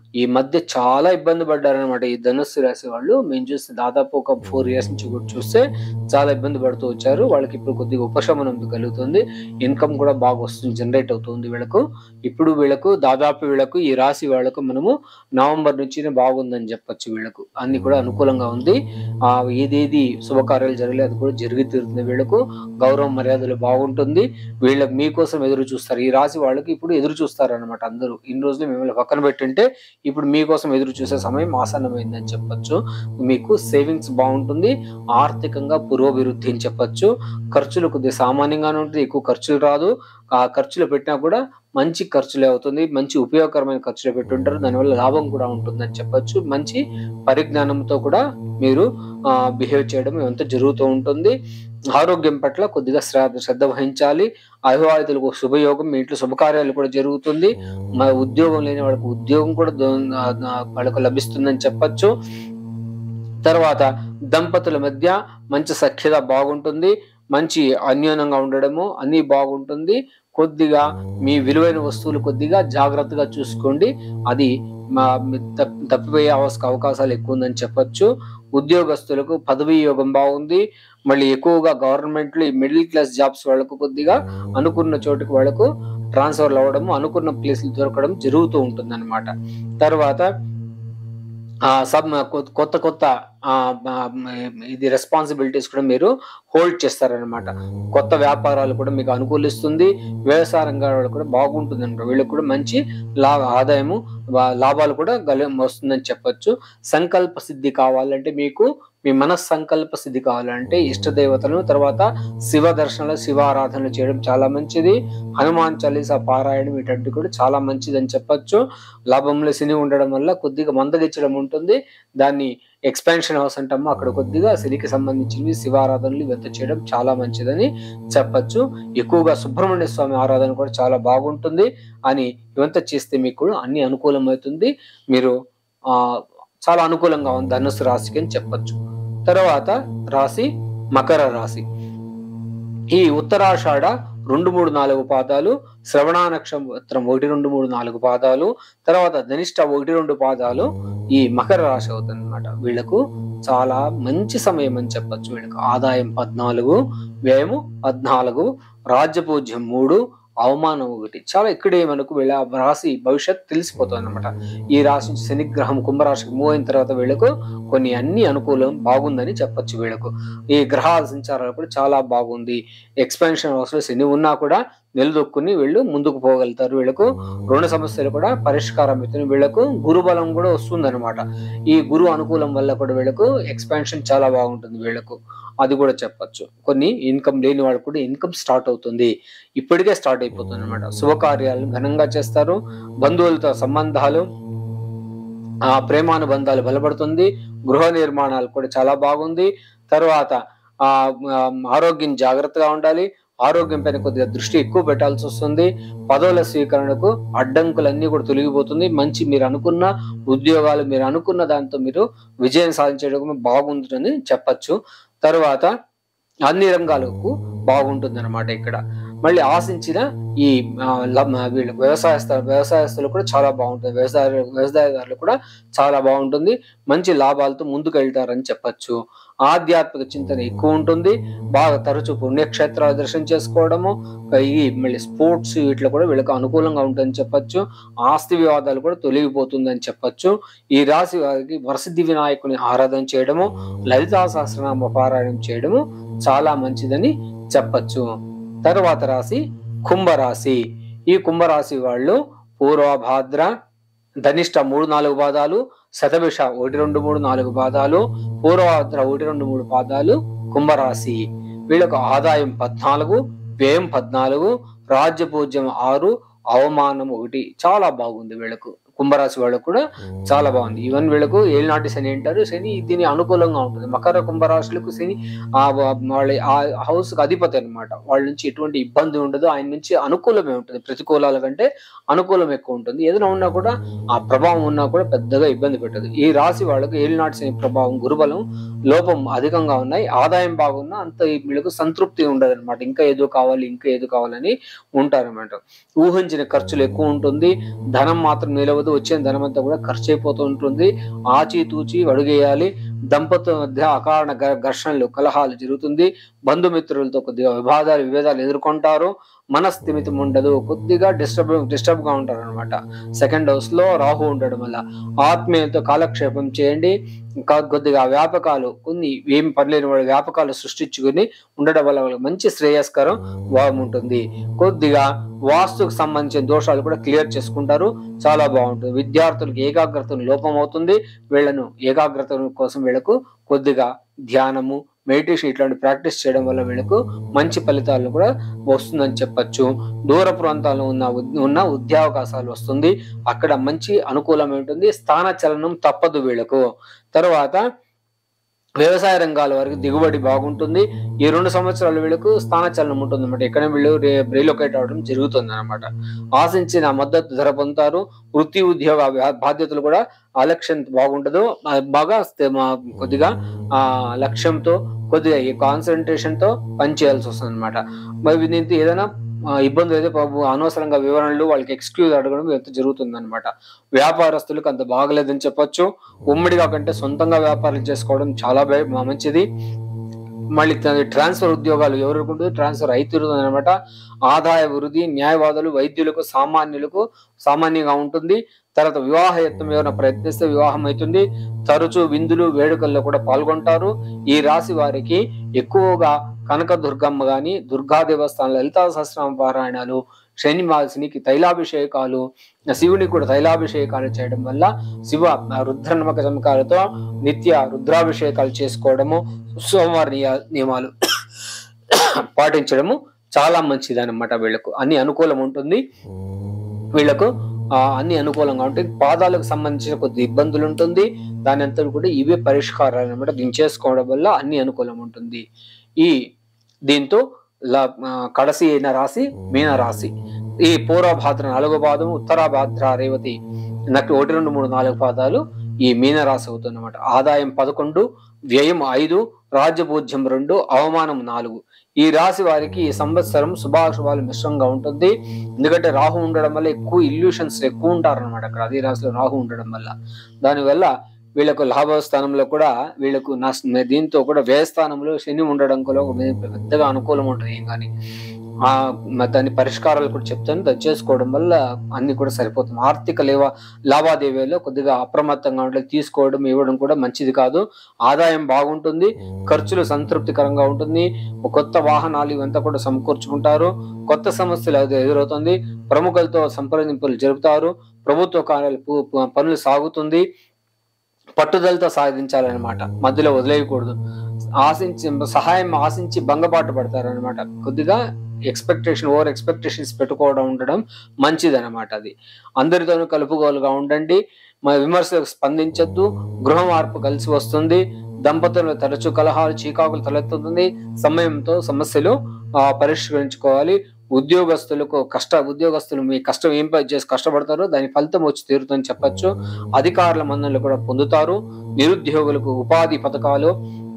ఈ మధ్య చాలా ఇబ్బంది పడ్డారనమాట ఈ ధనుస్సు రాశి వాళ్ళు మేము చూస్తే దాదాపు ఒక ఫోర్ ఇయర్స్ నుంచి కూడా చూస్తే చాలా ఇబ్బంది పడుతూ వచ్చారు వాళ్ళకి ఇప్పుడు కొద్దిగా ఉపశమనం కలుగుతుంది ఇన్కమ్ కూడా బాగా వస్తుంది జనరేట్ అవుతుంది వీళ్ళకు ఇప్పుడు వీళ్ళకు దాదాపు వీళ్ళకు ఈ రాశి వాళ్ళకు మనము నవంబర్ నుంచి బాగుందని చెప్పొచ్చు వీళ్ళకు అన్ని కూడా అనుకూలంగా ఉంది ఆ ఏదేది శుభకార్యాలు జరగలేదు అది కూడా జరిగి తీరుతుంది వీళ్ళకు గౌరవ మర్యాదలు బాగుంటుంది వీళ్ళ మీకోసం ఎదురు చూస్తారు ఈ రాశి వాళ్ళకి ఇప్పుడు ఎదురు చూస్తారు అనమాట అందరూ ఇన్ని రోజులు మిమ్మల్ని పక్కన పెట్టింటే ఇప్పుడు మీకోసం ఎదురు చూసే సమయం ఆసన్నమైందని చెప్పొచ్చు మీకు సేవింగ్స్ బాగుంటుంది ఆర్థికంగా పురోభివృద్ధి అని చెప్పొచ్చు ఖర్చులు కొద్దిగా సామాన్యంగానే ఉంటుంది ఎక్కువ ఖర్చులు రాదు ఆ ఖర్చులు పెట్టినా కూడా మంచి ఖర్చులే అవుతుంది మంచి ఉపయోగకరమైన ఖర్చులు పెట్టుంటారు దానివల్ల లాభం కూడా ఉంటుందని చెప్పొచ్చు మంచి పరిజ్ఞానంతో కూడా మీరు బిహేవ్ చేయడం ఇదంతా జరుగుతూ ఉంటుంది ఆరోగ్యం పట్ల కొద్దిగా శ్రద్ధ శ్రద్ధ వహించాలి అవివాహితులకు శుభయోగం మీ ఇంట్లో శుభకార్యాలు కూడా జరుగుతుంది మా ఉద్యోగం లేని వాళ్ళకి ఉద్యోగం కూడా దో- ఆ- ఆ- వాళ్ళకు లభిస్తుందని చెప్పొచ్చు తర్వాత దంపతుల మధ్య మంచి సఖ్యత బాగుంటుంది మంచి అన్యోన్యంగా ఉండడము అన్ని బాగుంటుంది కొద్దిగా మీ విలువైన వస్తువులు కొద్దిగా జాగ్రత్తగా చూసుకోండి అది మా మీ తప్- తప్పిపోయే అవస్- అవకాశాలు ఎక్కువ ఉందని చెప్పొచ్చు ఉద్యోగస్తులకు పదవీ యోగం బాగుంది మళ్ళీ ఎక్కువగా గవర్నమెంట్ లో మిడిల్ క్లాస్ జాబ్స్ వాళ్ళకు కొద్దిగా అనుకున్న చోటుకు వాళ్ళకు ట్రాన్స్ఫర్ అవ్వడము అనుకున్న ప్లేస్లు దొరకడం జరుగుతూ ఉంటుంది అనమాట తర్వాత ఆ సబ్ కొ- కొత్త కొత్త ఆ, ఆ, ఇది రెస్పాన్సిబిలిటీస్ కూడా మీరు హోల్డ్ చేస్తారనమాట కొత్త వ్యాపారాలు కూడా మీకు అనుకూలిస్తుంది వ్యవసాయ రంగాలు కూడా బాగుంటుంది అనమాట వీళ్ళకి కూడా మంచి లాభ ఆదాయము వా- లాభాలు కూడా గల వస్తుందని చెప్పొచ్చు సంకల్ప సిద్ధి కావాలంటే మీకు మీ మనస్ సంకల్ప సిద్ధి కావాలంటే ఇష్ట దేవతలను తర్వాత శివ దర్శనాలు శివ ఆరాధనలు చేయడం చాలా మంచిది హనుమాన్ చాలీసా పారాయణం ఇటువంటి కూడా చాలా మంచిది అని చెప్పొచ్చు లాభంలో శని ఉండడం వల్ల కొద్దిగా మందగించడం ఉంటుంది దాన్ని ఎక్స్పాన్షన్ హౌస్ అంటాము అక్కడ కొద్దిగా శనికి సంబంధించినవి శివారాధనలు ఇవంతా చేయడం చాలా మంచిదని చెప్పొచ్చు ఎక్కువగా సుబ్రహ్మణ్య స్వామి ఆరాధన కూడా చాలా బాగుంటుంది అని ఇవంతా చేస్తే మీకు కూడా అన్ని అనుకూలమవుతుంది మీరు ఆ చాలా అనుకూలంగా ఉంది ధనుసు రాశికి అని చెప్పొచ్చు తర్వాత రాశి మకర రాశి ఈ ఉత్తరాషాఢ రెండు మూడు నాలుగు పాదాలు శ్రవణ నక్షత్రం ఒకటి రెండు మూడు నాలుగు పాదాలు తర్వాత ధనిష్ట ఒకటి రెండు పాదాలు ఈ మకర రాశి అవుతుంది అనమాట వీళ్ళకు చాలా మంచి సమయం అని చెప్పొచ్చు వీళ్ళకు ఆదాయం పద్నాలుగు వ్యయము పద్నాలుగు రాజ్యపూజ్యం మూడు అవమానం ఒకటి చాలా ఇక్కడే మనకు వీళ్ళ రాశి భవిష్యత్ తెలిసిపోతుంది అనమాట ఈ రాశి నుంచి శనిగ్రహం కుంభరాశికి మూవ్ అయిన తర్వాత వీళ్ళకు కొన్ని అన్ని అనుకూలం బాగుందని చెప్పొచ్చు వీళ్ళకు ఈ గ్రహాల సంచారాలు కూడా చాలా బాగుంది ఎక్స్పాన్షన్ అవసరం శని ఉన్నా కూడా నిలదొక్కుని వీళ్ళు ముందుకు పోగలుగుతారు వీళ్ళకు రుణ సమస్యలు కూడా పరిష్కారం అవుతుంది వీళ్ళకు గురు బలం కూడా వస్తుంది అనమాట ఈ గురు అనుకూలం వల్ల కూడా వీళ్ళకు ఎక్స్పాన్షన్ చాలా బాగుంటుంది వీళ్ళకు అది కూడా చెప్పొచ్చు కొన్ని ఇన్కమ్ లేని వాళ్ళకు కూడా ఇన్కమ్ స్టార్ట్ అవుతుంది ఇప్పటికే స్టార్ట్ అయిపోతుంది అనమాట శుభకార్యాలు ఘనంగా చేస్తారు బంధువులతో సంబంధాలు ఆ ప్రేమానుబంధాలు బలపడుతుంది గృహ నిర్మాణాలు కూడా చాలా బాగుంది తర్వాత ఆ ఆ, ఆరోగ్యం జాగ్రత్తగా ఉండాలి ఆరోగ్యం పైన కొద్దిగా దృష్టి ఎక్కువ పెట్టాల్సి వస్తుంది పదవుల స్వీకరణకు అడ్డంకులన్నీ కూడా తొలగిపోతుంది మంచి మీరు అనుకున్న ఉద్యోగాలు మీరు అనుకున్న దాంతో మీరు విజయం సాధించడం బాగుంటుందని చెప్పచ్చు తర్వాత అన్ని రంగాలకు బాగుంటుంది అనమాట ఇక్కడ మళ్ళీ ఆశించిన ఈ ఆ, ల- వీళ్ళు వ్యవసాయస్థ వ్యవసాయస్తులు కూడా చాలా బాగుంటుంది వ్యవసాయ వ్యవసాయదారులు కూడా చాలా బాగుంటుంది మంచి లాభాలతో ముందుకు వెళ్తారని చెప్పొచ్చు ఆధ్యాత్మిక చింతన ఎక్కువ ఉంటుంది బాగా తరచూ పుణ్యక్షేత్రాలు దర్శనం చేసుకోవడము ఈ మళ్ళీ స్పోర్ట్స్ వీటిలో కూడా వీళ్ళకి అనుకూలంగా ఉంటుందని చెప్పొచ్చు ఆస్తి వివాదాలు కూడా తొలగిపోతుందని చెప్పొచ్చు ఈ రాశి వారికి వరసిద్ధి వినాయకుని ఆరాధన చేయడము లలితా సహస్రనామ పారాయణం చేయడము చాలా మంచిదని చెప్పొచ్చు తర్వాత రాశి కుంభరాశి ఈ కుంభరాశి వాళ్ళు పూర్వభాద్ర ధనిష్ట మూడు నాలుగు పాదాలు శతభిష ఒకటి రెండు మూడు నాలుగు పాదాలు పూర్వభాద్ర ఒకటి రెండు మూడు పాదాలు కుంభరాశి వీళ్ళకు ఆదాయం పద్నాలుగు వ్యయం పద్నాలుగు రాజ్యపూజ్యం ఆరు అవమానం ఒకటి చాలా బాగుంది వీళ్ళకు కుంభరాశి వాళ్ళకు కూడా చాలా బాగుంది ఈవెన్ వీళ్ళకు ఏలినాటి శని అంటారు శని దీని అనుకూలంగా ఉంటుంది మకర కుంభరాశులకు శని ఆ వా- వాళ్ళ ఆ హౌస్ కి అధిపతి అన్నమాట వాళ్ళ నుంచి ఎటువంటి ఇబ్బంది ఉండదు ఆయన నుంచి అనుకూలమే ఉంటుంది ప్రతికూలాల కంటే అనుకూలం ఎక్కువ ఉంటుంది ఏదైనా ఉన్నా కూడా ఆ ప్రభావం ఉన్నా కూడా పెద్దగా ఇబ్బంది పెట్టదు ఈ రాశి వాళ్ళకు ఏలినాటి శని ప్రభావం గురుబలం లోపం అధికంగా ఉన్నాయి ఆదాయం బాగున్నా అంత వీళ్ళకు సంతృప్తి ఉండదు అనమాట ఇంకా ఏదో కావాలి ఇంకా ఏదో కావాలని ఉంటారన్నమాట ఊహించిన ఖర్చులు ఎక్కువ ఉంటుంది ధనం మాత్రం నిలవదు ఉండదు వచ్చిన ధనమంతా కూడా ఖర్చు అయిపోతూ ఉంటుంది ఆచితూచి అడుగేయాలి దంపతుల మధ్య అకారణ గ- ఘర్షణలు కలహాలు జరుగుతుంది బంధుమిత్రులతో కొద్దిగా వివాదాలు విభేదాలు ఎదుర్కొంటారు మనస్థిమితం ఉండదు కొద్దిగా డిస్టర్బ్ డిస్టర్బ్ గా ఉంటారు అనమాట సెకండ్ హౌస్ లో రాహు ఉండడం వల్ల ఆత్మీయతో కాలక్షేపం చేయండి ఇంకా కొద్దిగా వ్యాపకాలు కొన్ని ఏం పర్లేని వాళ్ళ వ్యాపకాలు సృష్టించుకుని ఉండడం వల్ల వాళ్ళకి మంచి శ్రేయస్కరం బాగుంటుంది కొద్దిగా వాస్తుకు సంబంధించిన దోషాలు కూడా క్లియర్ చేసుకుంటారు చాలా బాగుంటుంది విద్యార్థులకు ఏకాగ్రత లోపం అవుతుంది వీళ్ళను ఏకాగ్రత కోసం వీళ్ళకు కొద్దిగా ధ్యానము మెడిటేషన్ ఇట్లాంటి ప్రాక్టీస్ చేయడం వల్ల వీళ్ళకు మంచి ఫలితాలను కూడా వస్తుందని చెప్పొచ్చు దూర ప్రాంతాల్లో ఉన్న ఉద్- ఉన్న ఉద్యోగావకాశాలు వస్తుంది అక్కడ మంచి అనుకూలం ఉంటుంది స్థాన చలనం తప్పదు వీళ్ళకు తర్వాత వ్యవసాయ రంగాల వారికి దిగుబడి బాగుంటుంది ఈ రెండు సంవత్సరాలు వీళ్ళకు స్థాన చలనం ఉంటుంది అనమాట ఇక్కడ వీళ్ళు రీలొకేట్ అవడం జరుగుతుంది అనమాట ఆశించిన మద్దతు ధర పొందుతారు వృత్తి ఉద్యోగ బా- బాధ్యతలు కూడా అలక్ష్యం బాగుండదు ఆ, బాగా స్థి- మా- కొద్దిగా ఆ లక్ష్యంతో కొద్దిగా ఈ కాన్సన్ట్రేషన్ తో పనిచేయాల్సి వస్తుంది అనమాట మరి దీంతో ఏదైనా ఆ, ఇబ్బందులు అయితే పాపం అనవసరంగా వివరణలు వాళ్ళకి ఎక్స్క్యూజ్ అడగడం ఎంత జరుగుతుంది అనమాట వ్యాపారస్తులకు అంత బాగలేదని చెప్పొచ్చు ఉమ్మడిగా కంటే సొంతంగా వ్యాపారాలు చేసుకోవడం చాలా బే- మంచిది మళ్ళీ ట్రాన్స్ఫర్ ఉద్యోగాలు ఎవరికి ట్రాన్స్ఫర్ అవుతుంది అనమాట ఆదాయ వృద్ధి న్యాయవాదులు వైద్యులకు సామాన్యులకు సామాన్యంగా ఉంటుంది తర్వాత వివాహ యత్నం ఏమైనా ప్రయత్నిస్తే వివాహం అవుతుంది తరచూ విందులు వేడుకల్లో కూడా పాల్గొంటారు ఈ రాశి వారికి ఎక్కువగా కనక దుర్గమ్మ గాని దుర్గా దేవస్థానం లలితా సహస్రనామ పారాయణాలు శని మాసినికి తైలాభిషేకాలు శివునికి కూడా తైలాభిషేకాలు చేయడం వల్ల శివ రుద్ర నమ్మక చమకాలతో నిత్య రుద్రాభిషేకాలు చేసుకోవడము సోమవారి నియ- నియమాలు పాటించడము చాలా మంచిది అనమాట వీళ్ళకు అన్ని అనుకూలం ఉంటుంది వీళ్ళకు ఆ, అన్ని అనుకూలంగా ఉంటాయి పాదాలకు సంబంధించిన కొద్ది ఇబ్బందులు ఉంటుంది దాని అంతా కూడా ఇవే పరిష్కారాలు అనమాట దీన్ని చేసుకోవడం వల్ల అన్ని అనుకూలం ఉంటుంది ఈ దీంతో ల- ఆ, కడసి అయిన రాశి మీన రాశి ఈ పూర్వభాద్ర నాలుగో పాదం ఉత్తరాభాద్ర రేవతి నాకు ఒకటి రెండు మూడు నాలుగు పాదాలు ఈ మీన రాశి అవుతుందన్నమాట ఆదాయం పదకొండు వ్యయం ఐదు రాజ్యభూజ్యం రెండు అవమానం నాలుగు ఈ రాశి వారికి ఈ సంవత్సరం శుభాశుభాలు మిశ్రంగా ఉంటుంది ఎందుకంటే రాహు ఉండడం వల్ల ఎక్కువ ఇల్యూషన్స్ ఎక్కువ ఉంటారు అనమాట అక్కడ అదే రాశిలో రాహు ఉండడం వల్ల దానివల్ల వీళ్ళకు లాభస్థానంలో కూడా వీళ్ళకు నష్ట దీంతో కూడా వ్యయస్థానంలో శని ఉండడం కూడా పెద్దగా అనుకూలం ఉంటుంది ఏం కానీ ఆ మ- దాని పరిష్కారాలు కూడా చెప్తాను అది చేసుకోవడం వల్ల అన్ని కూడా సరిపోతుంది ఆర్థిక లేవ లావాదేవీలో కొద్దిగా అప్రమత్తంగా ఉండాలి తీసుకోవడం ఇవ్వడం కూడా మంచిది కాదు ఆదాయం బాగుంటుంది ఖర్చులు సంతృప్తికరంగా ఉంటుంది కొత్త వాహనాలు ఇవంతా కూడా సమకూర్చుకుంటారు కొత్త సమస్యలు ఎదు- ఎదురవుతుంది ప్రముఖులతో సంప్రదింపులు జరుపుతారు ప్రభుత్వ కార్యాలు పు- పు- పనులు సాగుతుంది పట్టుదలతో సాధించాలన్నమాట మధ్యలో వదిలేయకూడదు ఆశించి సహాయం ఆశించి భంగపాటు పడతారు అనమాట కొద్దిగా ఎక్స్పెక్టేషన్ ఓవర్ ఎక్స్పెక్టేషన్స్ పెట్టుకోవడం ఉండడం మంచిది అనమాట అది అందరితోనూ కలుపుగోలుగా ఉండండి మా విమర్శలకు స్పందించొద్దు గృహ మార్పు కలిసి వస్తుంది దంపతులు తరచూ కలహాలు చీకాకులు తలెత్తుతుంది సమయంతో సమస్యలు ఆ, పరిష్కరించుకోవాలి ఉద్యోగస్తులకు కష్ట ఉద్యోగస్తులు మీ కష్టం ఏం పని చేసి కష్టపడతారో దాని ఫలితం వచ్చి తీరుతుందని చెప్పొచ్చు అధికారుల మన్నలు కూడా పొందుతారు నిరుద్యోగులకు ఉపాధి పథకాలు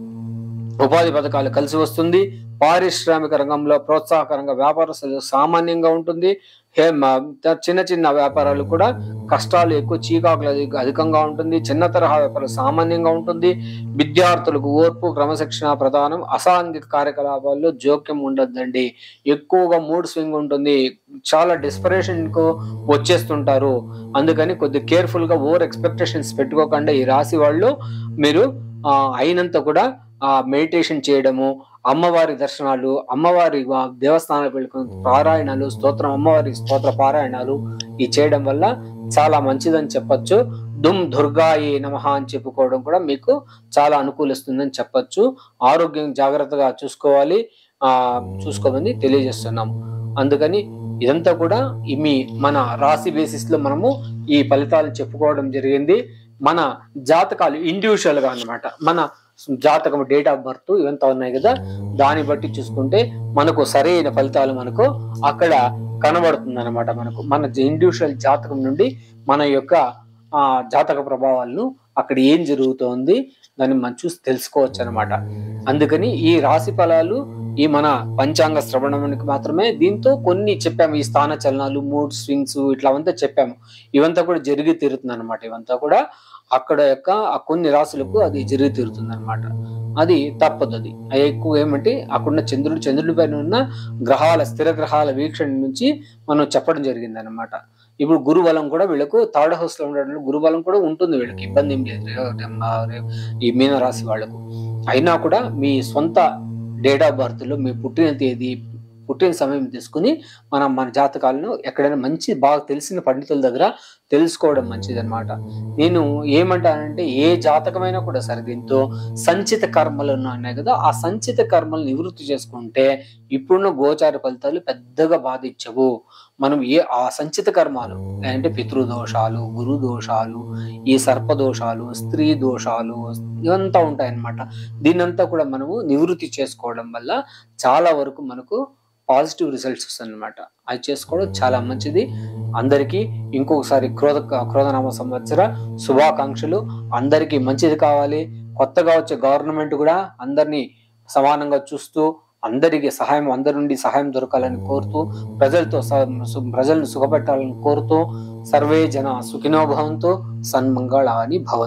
ఉపాధి పథకాలు కలిసి వస్తుంది పారిశ్రామిక రంగంలో ప్రోత్సాహకరంగా వ్యాపారస్తులు సామాన్యంగా ఉంటుంది హే మ- త- చిన్న చిన్న వ్యాపారాలు కూడా కష్టాలు ఎక్కువ చీకాకులు అధిక- అధికంగా ఉంటుంది చిన్న తరహా వ్యాపారాలు సామాన్యంగా ఉంటుంది విద్యార్థులకు ఓర్పు క్రమశిక్షణ ప్రధానం అసాంఘిక కార్యకలాపాల్లో జోక్యం ఉండొద్దండి ఎక్కువగా మూడ్ స్వింగ్ ఉంటుంది చాలా డిస్పరేషన్ కు వచ్చేస్తుంటారు అందుకని కొద్ది కేర్ఫుల్ గా ఓవర్ ఎక్స్పెక్టేషన్స్ పెట్టుకోకుండా ఈ రాశి వాళ్ళు మీరు ఆ, అయినంత కూడా ఆ మెడిటేషన్ చేయడము అమ్మవారి దర్శనాలు అమ్మవారి ఆ, దేవస్థానాలకు వెళ్ళుకుని పారాయణాలు స్తోత్రం అమ్మవారి స్తోత్ర పారాయణాలు ఈ చేయడం వల్ల చాలా మంచిదని చెప్పొచ్చు దుమ్ దుర్గాయి నమః అని చెప్పుకోవడం కూడా మీకు చాలా అనుకూలిస్తుందని చెప్పొచ్చు ఆరోగ్యం జాగ్రత్తగా చూసుకోవాలి ఆ చూసుకోమని తెలియజేస్తున్నాము అందుకని ఇదంతా కూడా ఈ మీ మన రాశి బేసిస్ లో మనము ఈ ఫలితాలు చెప్పుకోవడం జరిగింది మన జాతకాలు ఇండివిజువల్ గా అన్నమాట మన జాతకం డేట్ ఆఫ్ బర్త్ ఇవంతా ఉన్నాయి కదా దాన్ని బట్టి చూసుకుంటే మనకు సరైన ఫలితాలు మనకు అక్కడ కనబడుతుంది అనమాట మనకు మన ఇండివిజువల్ జాతకం నుండి మన యొక్క ఆ జాతక ప్రభావాలను అక్కడ ఏం జరుగుతోంది దాన్ని మనం చూసి తెలుసుకోవచ్చు అనమాట అందుకని ఈ రాశి ఫలాలు ఈ మన పంచాంగ శ్రవణానికి మాత్రమే దీంతో కొన్ని చెప్పాము ఈ స్థాన చలనాలు మూడ్ స్వింగ్స్ ఇట్లా అంతా చెప్పాము ఇవంతా కూడా జరిగి తీరుతుంది అనమాట ఇవంతా కూడా అక్కడ యొక్క ఆ కొన్ని రాశులకు అది జరిగి తీరుతుంది అనమాట అది తప్పదు అది అది ఎక్కువ ఏమంటే అక్కడున్న చంద్రుడు చంద్రుడి పైన ఉన్న గ్రహాల స్థిర గ్రహాల వీక్షణ నుంచి మనం చెప్పడం జరిగింది అనమాట ఇప్పుడు గురుబలం కూడా వీళ్ళకు థర్డ్ హౌస్ లో ఉండడం గురుబలం కూడా ఉంటుంది వీళ్ళకి ఇబ్బంది ఏం లేదు ఈ మీన రాశి వాళ్ళకు అయినా కూడా మీ సొంత డేట్ ఆఫ్ బర్త్ లో మీ పుట్టిన తేదీ పుట్టిన సమయం తీసుకుని మనం మన జాతకాలను ఎక్కడైనా మంచి బాగా తెలిసిన పండితుల దగ్గర తెలుసుకోవడం మంచిది అనమాట నేను ఏమంటానంటే ఏ జాతకమైనా కూడా సరే దీంతో సంచిత కర్మలు ఉన్నాయి కదా ఆ సంచిత కర్మలు నివృత్తి చేసుకుంటే ఇప్పుడున్న గోచార ఫలితాలు పెద్దగా బాధించవు మనం ఏ ఆ సంచిత కర్మాలు అంటే పితృదోషాలు గురు దోషాలు ఈ సర్పదోషాలు స్త్రీ దోషాలు ఇవంతా ఉంటాయన్నమాట దీన్నంతా కూడా మనము నివృత్తి చేసుకోవడం వల్ల చాలా వరకు మనకు పాజిటివ్ రిజల్ట్స్ వస్తాయన్నమాట అది చేసుకోవడం చాలా మంచిది అందరికీ ఇంకొకసారి క్రోధ క్రోధనామ సంవత్సర శుభాకాంక్షలు అందరికీ మంచిది కావాలి కొత్తగా వచ్చే గవర్నమెంట్ కూడా అందరినీ సమానంగా చూస్తూ అందరికి సహాయం అందరి నుండి సహాయం దొరకాలని కోరుతూ ప్రజలతో స- సు- ప్రజలను సుఖపెట్టాలని కోరుతూ సర్వే జన సుఖినో భవంతు సన్మంగళాని భవ